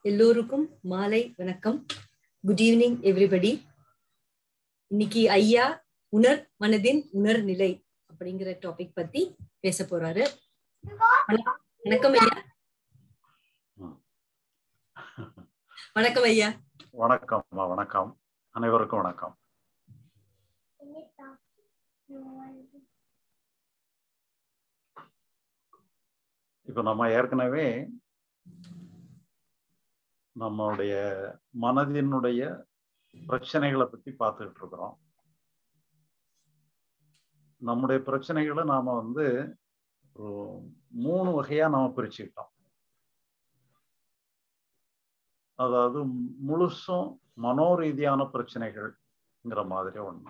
எல்லோருக்கும் மாலை வணக்கம் குட் ஈவினிங் எவ்ரிபடி இன்னைக்கு ஐயா உணர் மனதின் உணர் நிலை அப்படிங்கிற டாபிக் பத்தி பேச போறாரு வணக்கம் வணக்கம் ஐயா வணக்கம் ஐயா வணக்கம் அம்மா, வணக்கம் அனைவருக்கும் வணக்கம் இப்ப நம்ம ஏற்கனவே நம்மளுடைய மனதினுடைய பிரச்சனைகளை பத்தி பார்த்துக்கிட்டு இருக்கிறோம் நம்முடைய பிரச்சனைகளை நாம வந்து ஒரு மூணு வகையா நாம பிரிச்சுக்கிட்டோம் அதாவது முழுசும் மனோரீதியான பிரச்சனைகள்ங்கிற மாதிரி ஒண்ணு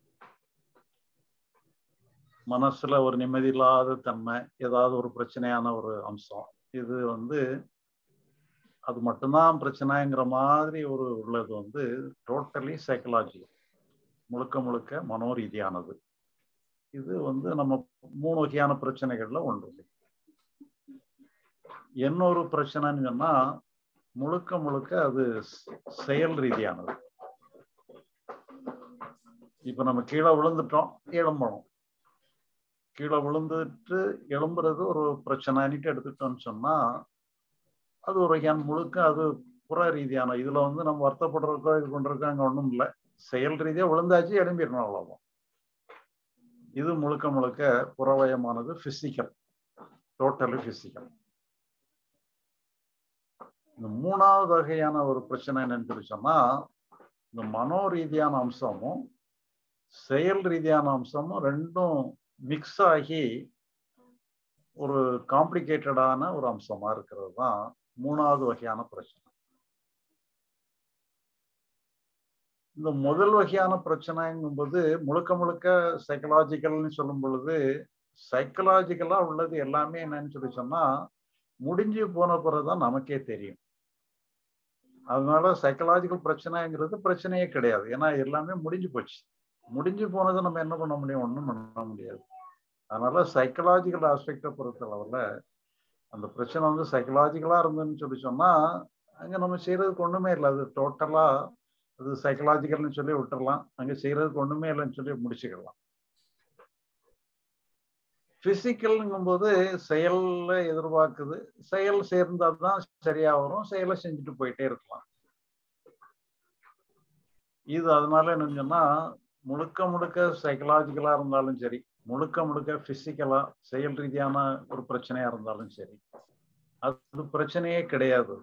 மனசுல ஒரு நிம்மதி இல்லாத தன்மை ஏதாவது ஒரு பிரச்சனையான ஒரு அம்சம் இது வந்து அது மட்டும்தான் பிரச்சனைங்கிற மாதிரி ஒரு உள்ளது வந்து டோட்டலி சைக்கலாஜி முழுக்க முழுக்க மனோரீதியானது இது வந்து நம்ம மூணு வகையான பிரச்சனைகள்ல ஒன்று இன்னொரு பிரச்சனைன்னு சொன்னா முழுக்க முழுக்க அது செயல் ரீதியானது இப்ப நம்ம கீழே விழுந்துட்டோம் எழும்பணும் கீழே விழுந்துட்டு எழும்புறது ஒரு பிரச்சனைன்னுட்டு எடுத்துட்டோம்னு சொன்னா அது ஒரு வகையான முழுக்க அது புற ரீதியான இதுல வந்து நம்ம வருத்தப்படுறதுக்கோ இது பண்றதுக்கோ அங்க ஒண்ணும் இல்லை செயல் ரீதியா விழுந்தாச்சு எழும்பிடணும் அவ்வளவுதான் இது முழுக்க முழுக்க புறவயமானது பிசிக்கல் டோட்டலி பிசிக்கல் இந்த மூணாவது வகையான ஒரு பிரச்சனை என்னன்னு சொல்லி சொன்னா இந்த மனோ ரீதியான அம்சமும் செயல் ரீதியான அம்சமும் ரெண்டும் மிக்ஸ் ஆகி ஒரு காம்ப்ளிகேட்டடான ஒரு அம்சமா இருக்கிறது தான் மூணாவது வகையான பிரச்சனை இந்த முதல் வகையான பிரச்சனைங்கும்போது முழுக்க முழுக்க சைக்கலாஜிக்கல்னு சொல்லும் பொழுது சைக்கலாஜிக்கலா உள்ளது எல்லாமே என்னன்னு சொல்லி சொன்னா முடிஞ்சு போன பிறகுதான் நமக்கே தெரியும் அதனால சைக்கலாஜிக்கல் பிரச்சனைங்கிறது பிரச்சனையே கிடையாது ஏன்னா எல்லாமே முடிஞ்சு போச்சு முடிஞ்சு போனதை நம்ம என்ன பண்ண முடியும் ஒன்றும் பண்ண முடியாது அதனால சைக்கலாஜிக்கல் ஆஸ்பெக்டை பொறுத்தளவில் அந்த பிரச்சனை வந்து சைக்கலாஜிக்கலா இருந்ததுன்னு சொல்லி சொன்னா அங்க நம்ம செய்யறதுக்கு ஒண்ணுமே இல்லை அது டோட்டலா அது சைக்கலாஜிக்கல்னு சொல்லி விட்டுறலாம் அங்க செய்யறதுக்கு ஒண்ணுமே இல்லைன்னு சொல்லி முடிச்சுக்கலாம் பிசிக்கல்ங்கும் போது செயல்ல எதிர்பார்க்குது செயல் சேர்ந்தாதான் சரியா வரும் செயலை செஞ்சுட்டு போயிட்டே இருக்கலாம் இது அதனால என்னன்னு சொன்னா முழுக்க முழுக்க சைக்கலாஜிக்கலா இருந்தாலும் சரி முழுக்க முழுக்க பிசிக்கலா செயல் ரீதியான ஒரு பிரச்சனையா இருந்தாலும் சரி அது பிரச்சனையே கிடையாது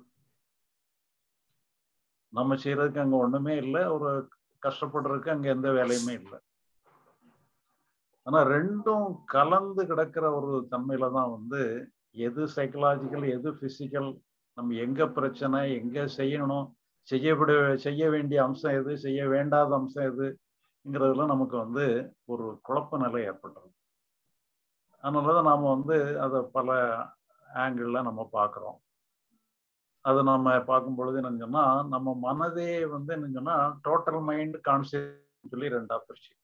நம்ம செய்யறதுக்கு அங்க ஒண்ணுமே இல்லை ஒரு கஷ்டப்படுறதுக்கு அங்க எந்த வேலையுமே இல்லை ஆனா ரெண்டும் கலந்து கிடக்கிற ஒரு தன்மையில தான் வந்து எது சைக்கலாஜிக்கல் எது பிசிக்கல் நம்ம எங்க பிரச்சனை எங்க செய்யணும் செய்யப்பட செய்ய வேண்டிய அம்சம் எது செய்ய வேண்டாத அம்சம் எதுங்கிறதுல நமக்கு வந்து ஒரு குழப்ப நிலை ஏற்பட்டுரும் அதனாலதான் நாம வந்து அதை பல ஆங்கிள் நம்ம பார்க்குறோம் அதை நம்ம பார்க்கும் பொழுது என்னன்னு சொன்னா நம்ம மனதே வந்து என்னன்னு சொன்னா டோட்டல் மைண்ட் கான்சியஸ் சொல்லி ரெண்டா பிரிச்சுக்கிட்டோம்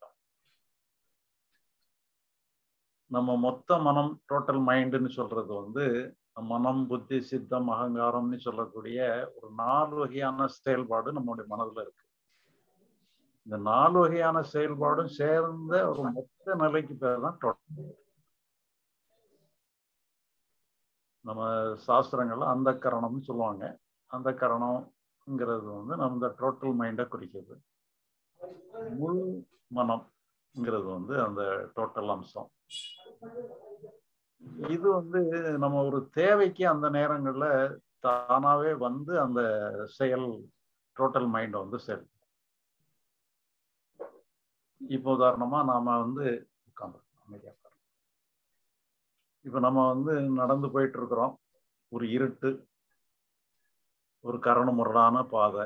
நம்ம மொத்த மனம் டோட்டல் மைண்டுன்னு சொல்றது வந்து மனம் புத்தி சித்தம் அகங்காரம்னு சொல்லக்கூடிய ஒரு நாலு வகையான செயல்பாடு நம்மளுடைய மனதுல இருக்கு இந்த நாலு வகையான செயல்பாடும் சேர்ந்த ஒரு மொத்த நிலைக்கு பேர் தான் டோட்டல் நம்ம சாஸ்திரங்கள்ல அந்த கரணம்னு சொல்லுவாங்க அந்த கரணம்ங்கிறது வந்து நம்ம இந்த டோட்டல் மைண்டை குறிக்குது முழு மனம்ங்கிறது வந்து அந்த டோட்டல் அம்சம் இது வந்து நம்ம ஒரு தேவைக்கு அந்த நேரங்கள்ல தானாவே வந்து அந்த செயல் டோட்டல் மைண்ட் வந்து செல் இப்போ உதாரணமா நாம வந்து உட்காந்து அமைதியா இப்ப நம்ம வந்து நடந்து போயிட்டு இருக்கிறோம் ஒரு இருட்டு ஒரு கரண முரடான பாதை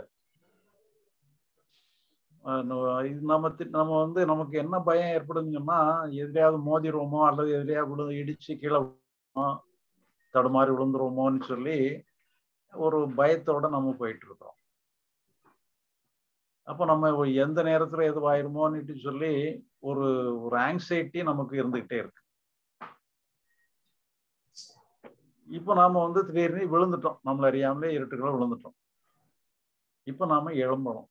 நம்ம நம்ம வந்து நமக்கு என்ன பயம் ஏற்படுதுன்னு சொன்னா எதிலையாவது மோதிருவோமோ அல்லது எதிலையாவது விழு இடிச்சு கீழே தடுமாறி விழுந்துருவோமோன்னு சொல்லி ஒரு பயத்தோட நம்ம போயிட்டு இருக்கிறோம் அப்போ நம்ம எந்த நேரத்துல எதுவாயிருமோன்னுட்டு சொல்லி ஒரு ஒரு ஆங்ஸைட்டி நமக்கு இருந்துகிட்டே இருக்கு இப்போ நாம வந்து திடீர்னு விழுந்துட்டோம் நம்மள அறியாமலே இருட்டுக்குள்ள விழுந்துட்டோம் இப்போ நாம எழும்பணும்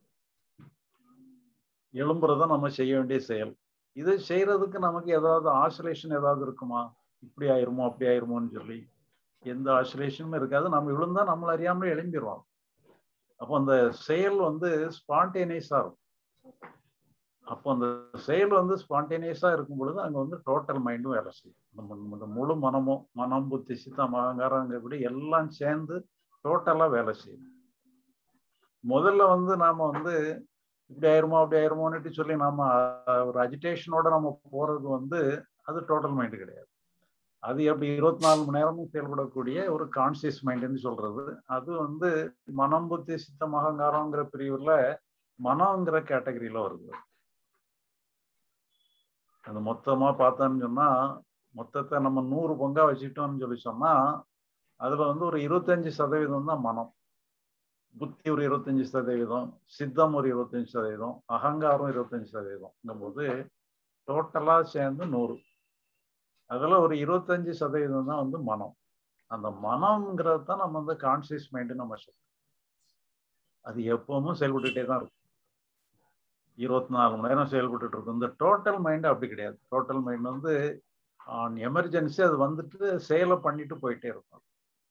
எழும்புறத நம்ம செய்ய வேண்டிய செயல் இதை செய்யறதுக்கு நமக்கு ஏதாவது ஆசோலேஷன் ஏதாவது இருக்குமா இப்படி ஆயிருமோ அப்படி ஆயிருமோன்னு சொல்லி எந்த ஆசோலேஷனும் இருக்காது நம்ம விழுந்தா நம்மள அறியாமலே எழும்பிடுவோம் அப்போ அந்த செயல் வந்து ஸ்பான்டேனியஸா இருக்கும் அப்போ அந்த செயல் வந்து ஸ்பான்டேனியஸா இருக்கும் பொழுது அங்க வந்து டோட்டல் மைண்டும் வேலை செய்யும் நம்ம இந்த முழு மனமும் மனம் புத்தி சித்தம் அகங்காரங்கிறபடி எல்லாம் சேர்ந்து டோட்டலா வேலை செய்யும் முதல்ல வந்து நாம வந்து இப்படி ஆயிருமோ அப்படி ஆயிருமோன்னுட்டு சொல்லி நாம ஒரு அஜிடேஷனோட நம்ம போறது வந்து அது டோட்டல் மைண்டு கிடையாது அது எப்படி இருபத்தி நாலு மணி நேரமும் செயல்படக்கூடிய ஒரு கான்சியஸ் மைண்டுன்னு சொல்றது அது வந்து மனம் புத்தி சித்தம் அகங்காரங்கிற பிரிவுல மனங்கிற கேட்டகரியில வருது அது மொத்தமா பார்த்தோம்னு சொன்னா மொத்தத்தை நம்ம நூறு பங்கா வச்சுக்கிட்டோம்னு சொல்லி சொன்னா அதுல வந்து ஒரு இருபத்தஞ்சு சதவீதம் தான் மனம் புத்தி ஒரு இருபத்தஞ்சு சதவீதம் சித்தம் ஒரு இருபத்தஞ்சு சதவீதம் அகங்காரம் இருபத்தஞ்சு சதவீதம் போது டோட்டலா சேர்ந்து நூறு அதுல ஒரு இருபத்தஞ்சு சதவீதம் தான் வந்து மனம் அந்த மனம்ங்கிறது தான் நம்ம வந்து கான்சியஸ் மைண்டு நம்ம சொல்றோம் அது எப்பவும் செயல்பட்டுட்டே தான் இருக்கும் இருபத்தி நாலு மணி நேரம் செயல்பட்டு இருக்கும் இந்த டோட்டல் மைண்டு அப்படி கிடையாது டோட்டல் மைண்ட் வந்து ஆன் எமர்ஜென்சி அது வந்துட்டு செயலை பண்ணிட்டு போயிட்டே இருக்கும்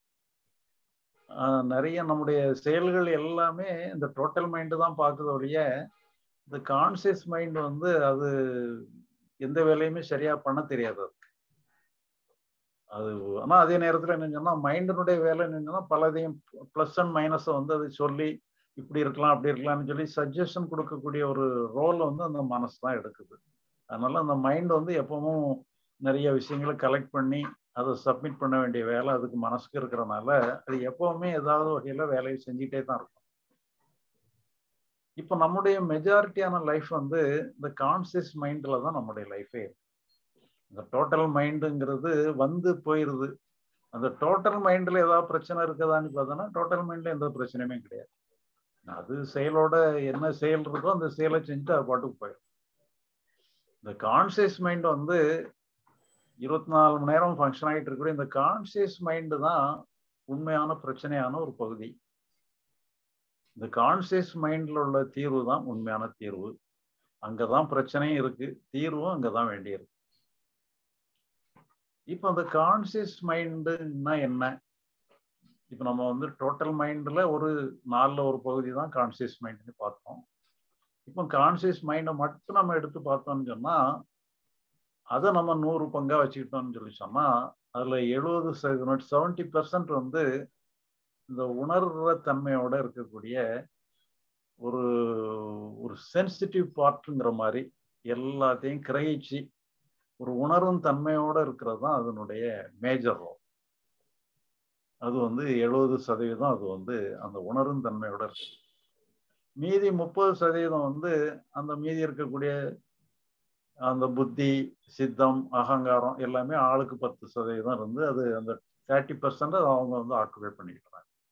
நிறைய நம்முடைய செயல்கள் எல்லாமே இந்த டோட்டல் மைண்டு தான் பார்க்குது ஒழிய இந்த கான்சியஸ் மைண்ட் வந்து அது எந்த வேலையுமே சரியா பண்ண தெரியாது அது ஆனா அதே நேரத்துல என்ன சொன்னா மைண்டினுடைய வேலை என்னன்னா பலதையும் பிளஸ் அண்ட் மைனஸை வந்து அது சொல்லி இப்படி இருக்கலாம் அப்படி இருக்கலாம்னு சொல்லி சஜஷன் கொடுக்கக்கூடிய ஒரு ரோல் வந்து அந்த மனசு தான் எடுக்குது அதனால அந்த மைண்ட் வந்து எப்பவும் நிறைய விஷயங்களை கலெக்ட் பண்ணி அதை சப்மிட் பண்ண வேண்டிய வேலை அதுக்கு மனசுக்கு இருக்கிறனால அது எப்பவுமே ஏதாவது வகையில வேலையை செஞ்சுட்டே தான் இருக்கும் இப்போ நம்முடைய மெஜாரிட்டியான லைஃப் வந்து இந்த கான்சியஸ் மைண்ட்ல தான் நம்முடைய லைஃபே இருக்கு இந்த டோட்டல் மைண்டுங்கிறது வந்து போயிருது அந்த டோட்டல் மைண்ட்ல ஏதாவது பிரச்சனை இருக்குதான்னு பார்த்தோன்னா டோட்டல் மைண்ட்ல எந்த பிரச்சனையுமே கிடையாது அது செயலோட என்ன செயல் இருக்கோ அந்த செயலை செஞ்சுட்டு அது பாட்டுக்கு போயிடும் இந்த கான்சியஸ் மைண்ட் வந்து இருபத்தி நாலு மணி நேரம் ஃபங்க்ஷன் ஆகிட்டு இருக்கக்கூடிய இந்த கான்சியஸ் மைண்டு தான் உண்மையான பிரச்சனையான ஒரு பகுதி இந்த கான்சியஸ் மைண்ட்ல உள்ள தீர்வு தான் உண்மையான தீர்வு அங்கதான் பிரச்சனையும் இருக்கு தீர்வும் அங்கதான் வேண்டியிருக்கு இப்போ அந்த கான்சியஸ் மைண்டுன்னா என்ன இப்போ நம்ம வந்து டோட்டல் மைண்டில் ஒரு நாலில் ஒரு பகுதி தான் கான்சியஸ் மைண்டுன்னு பார்த்தோம் இப்போ கான்சியஸ் மைண்டை மட்டும் நம்ம எடுத்து பார்த்தோம்னு சொன்னால் அதை நம்ம நூறு பங்கா வச்சுக்கிட்டோம்னு சொல்லி சொன்னால் அதில் எழுபது சதவீதம் செவன்டி பெர்சன்ட் வந்து இந்த உணர்ற தன்மையோட இருக்கக்கூடிய ஒரு ஒரு சென்சிட்டிவ் பார்ட்டுங்கிற மாதிரி எல்லாத்தையும் கிரகிச்சு ஒரு உணரும் தன்மையோட இருக்கிறது தான் அதனுடைய மேஜர் ரோல் அது வந்து எழுபது சதவீதம் அது வந்து அந்த உணரும் தன்மையோட இருக்கு மீதி முப்பது சதவீதம் வந்து அந்த மீதி இருக்கக்கூடிய அந்த புத்தி சித்தம் அகங்காரம் எல்லாமே ஆளுக்கு பத்து சதவீதம் இருந்து அது அந்த தேர்ட்டி பர்சன்ட் அவங்க வந்து ஆக்குபை பண்ணிக்கிறாங்க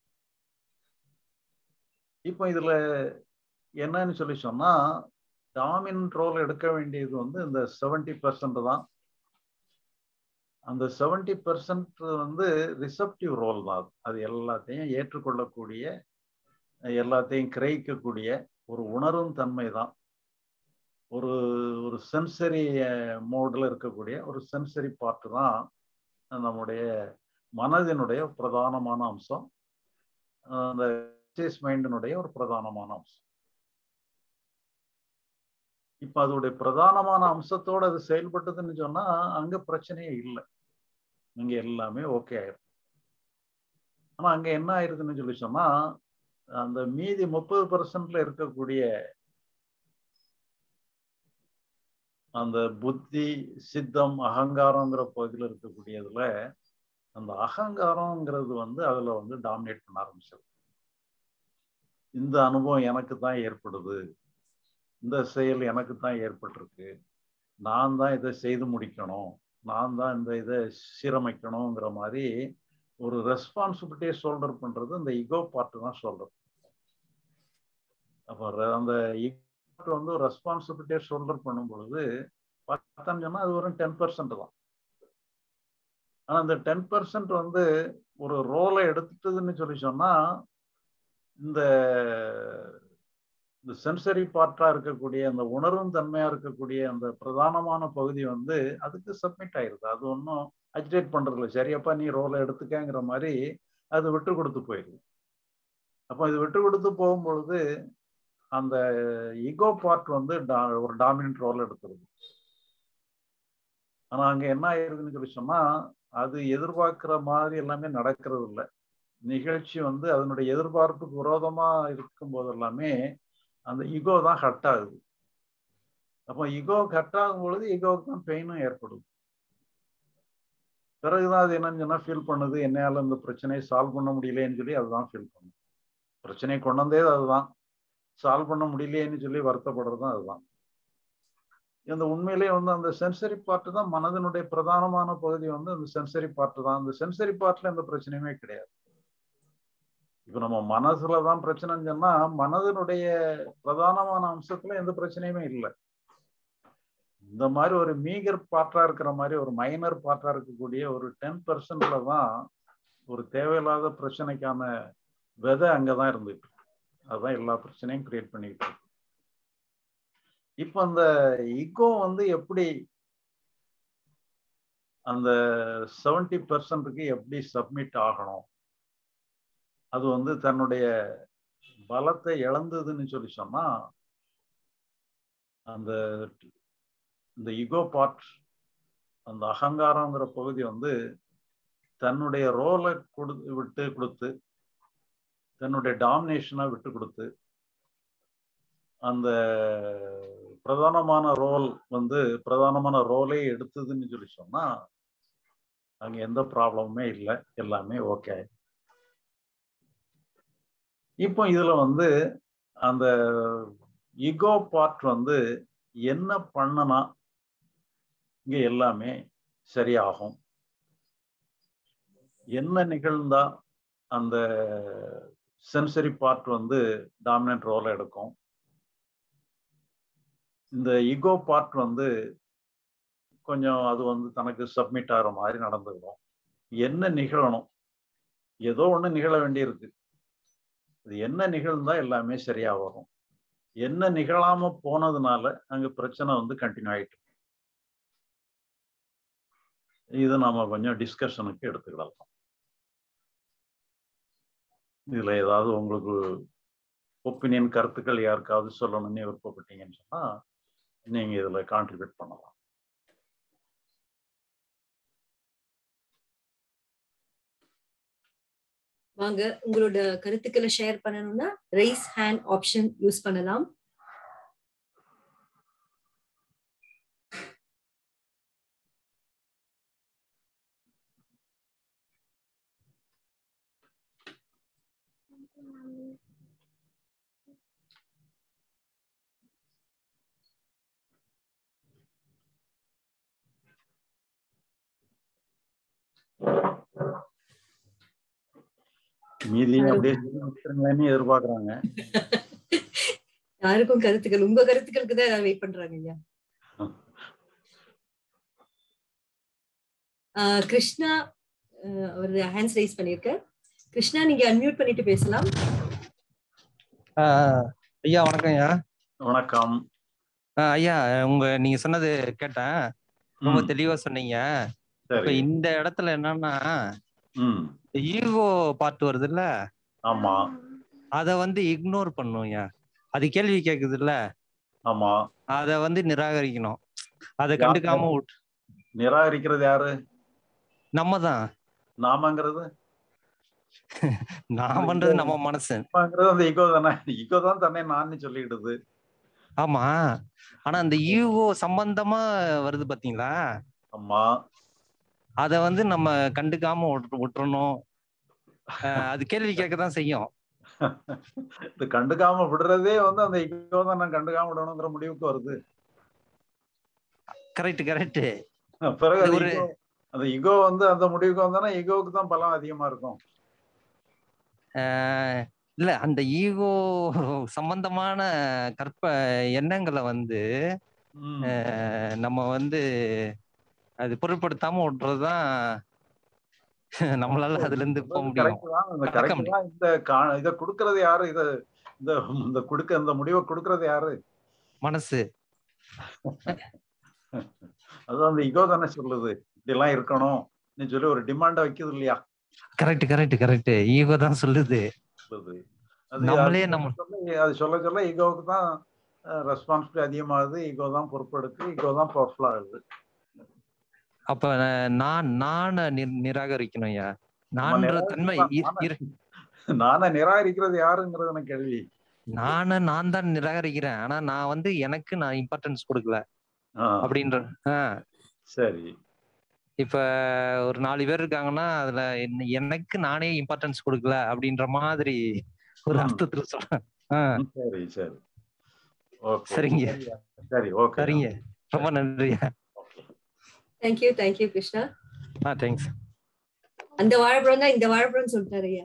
இப்போ இதுல என்னன்னு சொல்லி சொன்னா டாமினன்ட் ரோல் எடுக்க வேண்டியது வந்து இந்த செவன்டி பர்சன்ட் தான் அந்த செவன்டி பர்சன்ட் வந்து ரிசப்டிவ் ரோல் தான் அது எல்லாத்தையும் ஏற்றுக்கொள்ளக்கூடிய எல்லாத்தையும் கிரகிக்கக்கூடிய ஒரு உணரும் தன்மை தான் ஒரு ஒரு சென்சரி மோடில் இருக்கக்கூடிய ஒரு சென்சரி பார்ட்டு தான் நம்முடைய மனதினுடைய பிரதானமான அம்சம் அந்த மைண்டினுடைய ஒரு பிரதானமான அம்சம் இப்ப அதோடைய பிரதானமான அம்சத்தோட அது செயல்பட்டதுன்னு சொன்னா அங்க பிரச்சனையே இல்லை அங்க எல்லாமே ஓகே ஆயிரும் ஆனா அங்க என்ன ஆயிருதுன்னு சொல்லி சொன்னா அந்த மீதி முப்பது பர்சன்ட்ல இருக்கக்கூடிய அந்த புத்தி சித்தம் அகங்காரங்கிற பகுதியில் இருக்கக்கூடியதுல அந்த அகங்காரங்கிறது வந்து அதுல வந்து டாமினேட் பண்ண ஆரம்பிச்சது இந்த அனுபவம் எனக்கு தான் ஏற்படுது இந்த செயல் எனக்கு தான் ஏற்பட்டிருக்கு நான் தான் இதை செய்து முடிக்கணும் நான் தான் இந்த இதை சீரமைக்கணுங்கிற மாதிரி ஒரு ரெஸ்பான்சிபிலிட்டியை ஷோல்டர் பண்றது இந்த இகோ பார்ட்டு தான் ஷோல்டர் அப்போ அந்த இகோ வந்து ஒரு ரெஸ்பான்சிபிலிட்டியை ஷோல்டர் பண்ணும் பொழுது பார்த்தோம்னு சொன்னா அது ஒரு டென் பர்சன்ட் தான் ஆனா அந்த டென் பர்சன்ட் வந்து ஒரு ரோலை எடுத்துட்டுதுன்னு சொல்லி சொன்னா இந்த இந்த சென்சரி பார்ட்டா இருக்கக்கூடிய அந்த உணரும் தன்மையா இருக்கக்கூடிய அந்த பிரதானமான பகுதி வந்து அதுக்கு சப்மிட் ஆயிருது அது ஒன்றும் அஜிடேட் பண்றது இல்லை சரியாப்பா நீ ரோலை எடுத்துக்கங்கிற மாதிரி அது விட்டு கொடுத்து போயிடுது அப்போ இது விட்டு கொடுத்து போகும்பொழுது அந்த ஈகோ பார்ட் வந்து ஒரு டாமினன்ட் ரோல் எடுத்துருது ஆனா அங்க என்ன ஆயிருதுன்னு சொல்லி சொன்னா அது எதிர்பார்க்கிற மாதிரி எல்லாமே நடக்கிறது இல்லை நிகழ்ச்சி வந்து அதனுடைய எதிர்பார்ப்புக்கு விரோதமா இருக்கும் போது எல்லாமே அந்த ஈகோ தான் ஹட் ஆகுது அப்போ ஈகோ ஹட் ஆகும் பொழுது ஈகோவுக்கு தான் பெயினும் ஏற்படுது பிறகுதான் அது என்னன்னு சொன்னா ஃபீல் பண்ணுது என்னால இந்த பிரச்சனையை சால்வ் பண்ண முடியலன்னு சொல்லி அதுதான் ஃபீல் பண்ணுது பிரச்சனையை கொண்டு வந்தே அதுதான் சால்வ் பண்ண முடியலையேன்னு சொல்லி வருத்தப்படுறதும் அதுதான் இந்த உண்மையிலேயே வந்து அந்த சென்சரி பார்ட்டு தான் மனதினுடைய பிரதானமான பகுதி வந்து அந்த சென்சரி பார்ட்டு தான் அந்த சென்சரி பார்ட்ல எந்த பிரச்சனையுமே கிடையாது இப்ப நம்ம மனசுல தான் பிரச்சனைன்னு சொன்னா மனதினுடைய பிரதானமான அம்சத்துல எந்த பிரச்சனையுமே இல்லை இந்த மாதிரி ஒரு மீகர் பாட்டா இருக்கிற மாதிரி ஒரு மைனர் பாட்டா இருக்கக்கூடிய ஒரு டென் பர்சன்ட்ல தான் ஒரு தேவையில்லாத பிரச்சனைக்கான விதை அங்கதான் இருந்துட்டு அதுதான் எல்லா பிரச்சனையும் கிரியேட் பண்ணிக்கிட்டு இருக்கு இப்ப அந்த இகோ வந்து எப்படி அந்த செவன்டி பர்சன்ட்டுக்கு எப்படி சப்மிட் ஆகணும் அது வந்து தன்னுடைய பலத்தை இழந்ததுன்னு சொல்லி சொன்னா அந்த இந்த இகோ பார்ட் அந்த அகங்காரங்கிற பகுதி வந்து தன்னுடைய ரோலை கொடு விட்டு கொடுத்து தன்னுடைய டாமினேஷனை விட்டு கொடுத்து அந்த பிரதானமான ரோல் வந்து பிரதானமான ரோலே எடுத்ததுன்னு சொல்லி சொன்னா அங்க எந்த ப்ராப்ளமுமே இல்லை எல்லாமே ஓகே இப்போ இதுல வந்து அந்த இகோ பார்ட் வந்து என்ன பண்ணனா இங்க எல்லாமே சரியாகும் என்ன நிகழ்ந்தா அந்த சென்சரி பார்ட் வந்து டாமினன்ட் ரோலை எடுக்கும் இந்த ஈகோ பார்ட் வந்து கொஞ்சம் அது வந்து தனக்கு சப்மிட் ஆகிற மாதிரி நடந்துக்கணும் என்ன நிகழணும் ஏதோ ஒன்று நிகழ வேண்டியிருக்கு இது என்ன நிகழ்ந்தா எல்லாமே சரியா வரும் என்ன நிகழாம போனதுனால அங்க பிரச்சனை வந்து கண்டினியூ ஆயிட்டு இதை நாம கொஞ்சம் டிஸ்கஷனுக்கு எடுத்துக்கிடலாம் இதுல ஏதாவது உங்களுக்கு ஒப்பீனியன் கருத்துக்கள் யாருக்காவது சொல்லணும்னு விருப்பப்பட்டீங்கன்னு சொன்னா நீங்க இதுல கான்ட்ரிபியூட் பண்ணலாம் வாங்க உங்களோட கருத்துக்களை ஷேர் பண்ணணும்னா ரைஸ் ஹேண்ட் ஆப்ஷன் யூஸ் பண்ணலாம் மீதி அப்படியே முடிச்சிருங்களேன்னு எதிர்பார்க்கறாங்க யாருக்கும் கருத்துக்கள் உங்க கருத்துக்களுக்கு தான் வெயிட் பண்றாங்க ஐயா ஆஹ் கிருஷ்ணா ஆஹ் அவர் ஹேண்ட்ஸ் ரைஸ் பண்ணிருக்கார் கிருஷ்ணா நீங்க அன்மியூட் பண்ணிட்டு பேசலாம் ஆஹ் ஐயா வணக்கம் ஐயா வணக்கம் ஆஹ் ஐயா உங்க நீங்க சொன்னது கேட்டேன் ரொம்ப ம், தெளிவா சொன்னீங்க இப்ப சரி இந்த இடத்துல என்னன்னா ம் ஈகோ பார்ட் வருது இல்ல ஆமா அத வந்து இக்னோர் பண்ணும் ஐயா அது கேள்வி கேக்குது இல்ல ஆமா அத வந்து நிராகரிக்கணும் அதை யார் கண்டுக்காம விட்டு நிராகரிக்கிறது யாரு நம்ம தான் நாமங்கிறது நான் பண்றது நம்ம மனசு நாமங்கிறது அந்த ஈகோ தானே ஈகோ தான் தன்னை நான் சொல்லிடுது ஆமா ஆனா அந்த ஈகோ சம்பந்தமா வருது பாத்தீங்களா ஆமா அத வந்து நம்ம கண்டுக்காம விட்டு- விட்டுறணும் ஆஹ் அது கேள்வி கேட்க தான் செய்யும் இது கண்டுக்காம விடுறதே வந்து அந்த ஈகோ தான் நான் கண்டுக்காம விடணுங்கிற முடிவுக்கு வருது கரெக்ட் கரெக்ட் பிறகு அது அது ஒரு- ego- அந்த ஈகோ வந்து அந்த முடிவுக்கு வந்தானா ஈகோவுக்கு தான் பலம் அதிகமா இருக்கும் ஆஹ் இல்ல அந்த ஈகோ சம்பந்தமான கற்ப எண்ணங்களை வந்து ம், ஆஹ் நம்ம வந்து அது பொருட்படுத்தாம விட்டுறதுதான் நம்மளால அதுல இருந்து போக முடியும் கரெக்ட் தான் இந்த நடக்க கரெக்ட் தான் இந்த கா- இத கொடுக்கறது யாரு இத இந்த இந்த கொடுக்க இந்த முடிவை கொடுக்கறது யாரு மனசு அதுதான் அந்த இகோ தானே சொல்லுது இப்படி எல்லாம் இருக்கணும் சொல்லி ஒரு டிமாண்ட வைக்குது இல்லையா கரெக்ட் கரெக்ட் கரெக்ட் ஈகோ தான் சொல்லுது சொல்லுது அது நம்மளே அது நம்ம- சொல்ல- அது சொல்ல சொல்ல ஈகோவுக்கு தான் ரெஸ்பான்சிபிலிட்டி அதிகமாகுது ஈகோ தான் பொறுப்பெடுக்கு ஈகோ தான் பவர்ஃபுல் ஆகுது அப்ப அஹ், நான் நான நி- நிராகரிக்கணும் ஐயா நான்ற தன்மை இ- இரு- நானே நிராகரிக்கிறது யாருங்கிறது கேள்வி நான நான் தான் நிராகரிக்கிறேன் ஆனா நான் வந்து எனக்கு நான் இம்பார்ட்டன்ஸ் கொடுக்கல ஆ, அப்படின்ற ஆஹ் சரி இப்ப ஒரு நாலு பேர் இருக்காங்கன்னா அதுல என்ன- எனக்கு நானே இம்பார்ட்டன்ஸ் கொடுக்கல அப்படின்ற மாதிரி ஒரு ம். அர்த்தத்துல சொல்றேன் ஆஹ் சரி சரி ஓகே சரிங்க. சரி ஓகே சரிங்க ரொம்ப நன்றி ஓகே தேங்க்யூ தேங்க்யூ கிருஷ்ணா ஆ தேங்க்ஸ் அந்த வாழைப்பழம் தான் இந்த வாழைப்பழம் சொல்லிட்டாரு ஐயா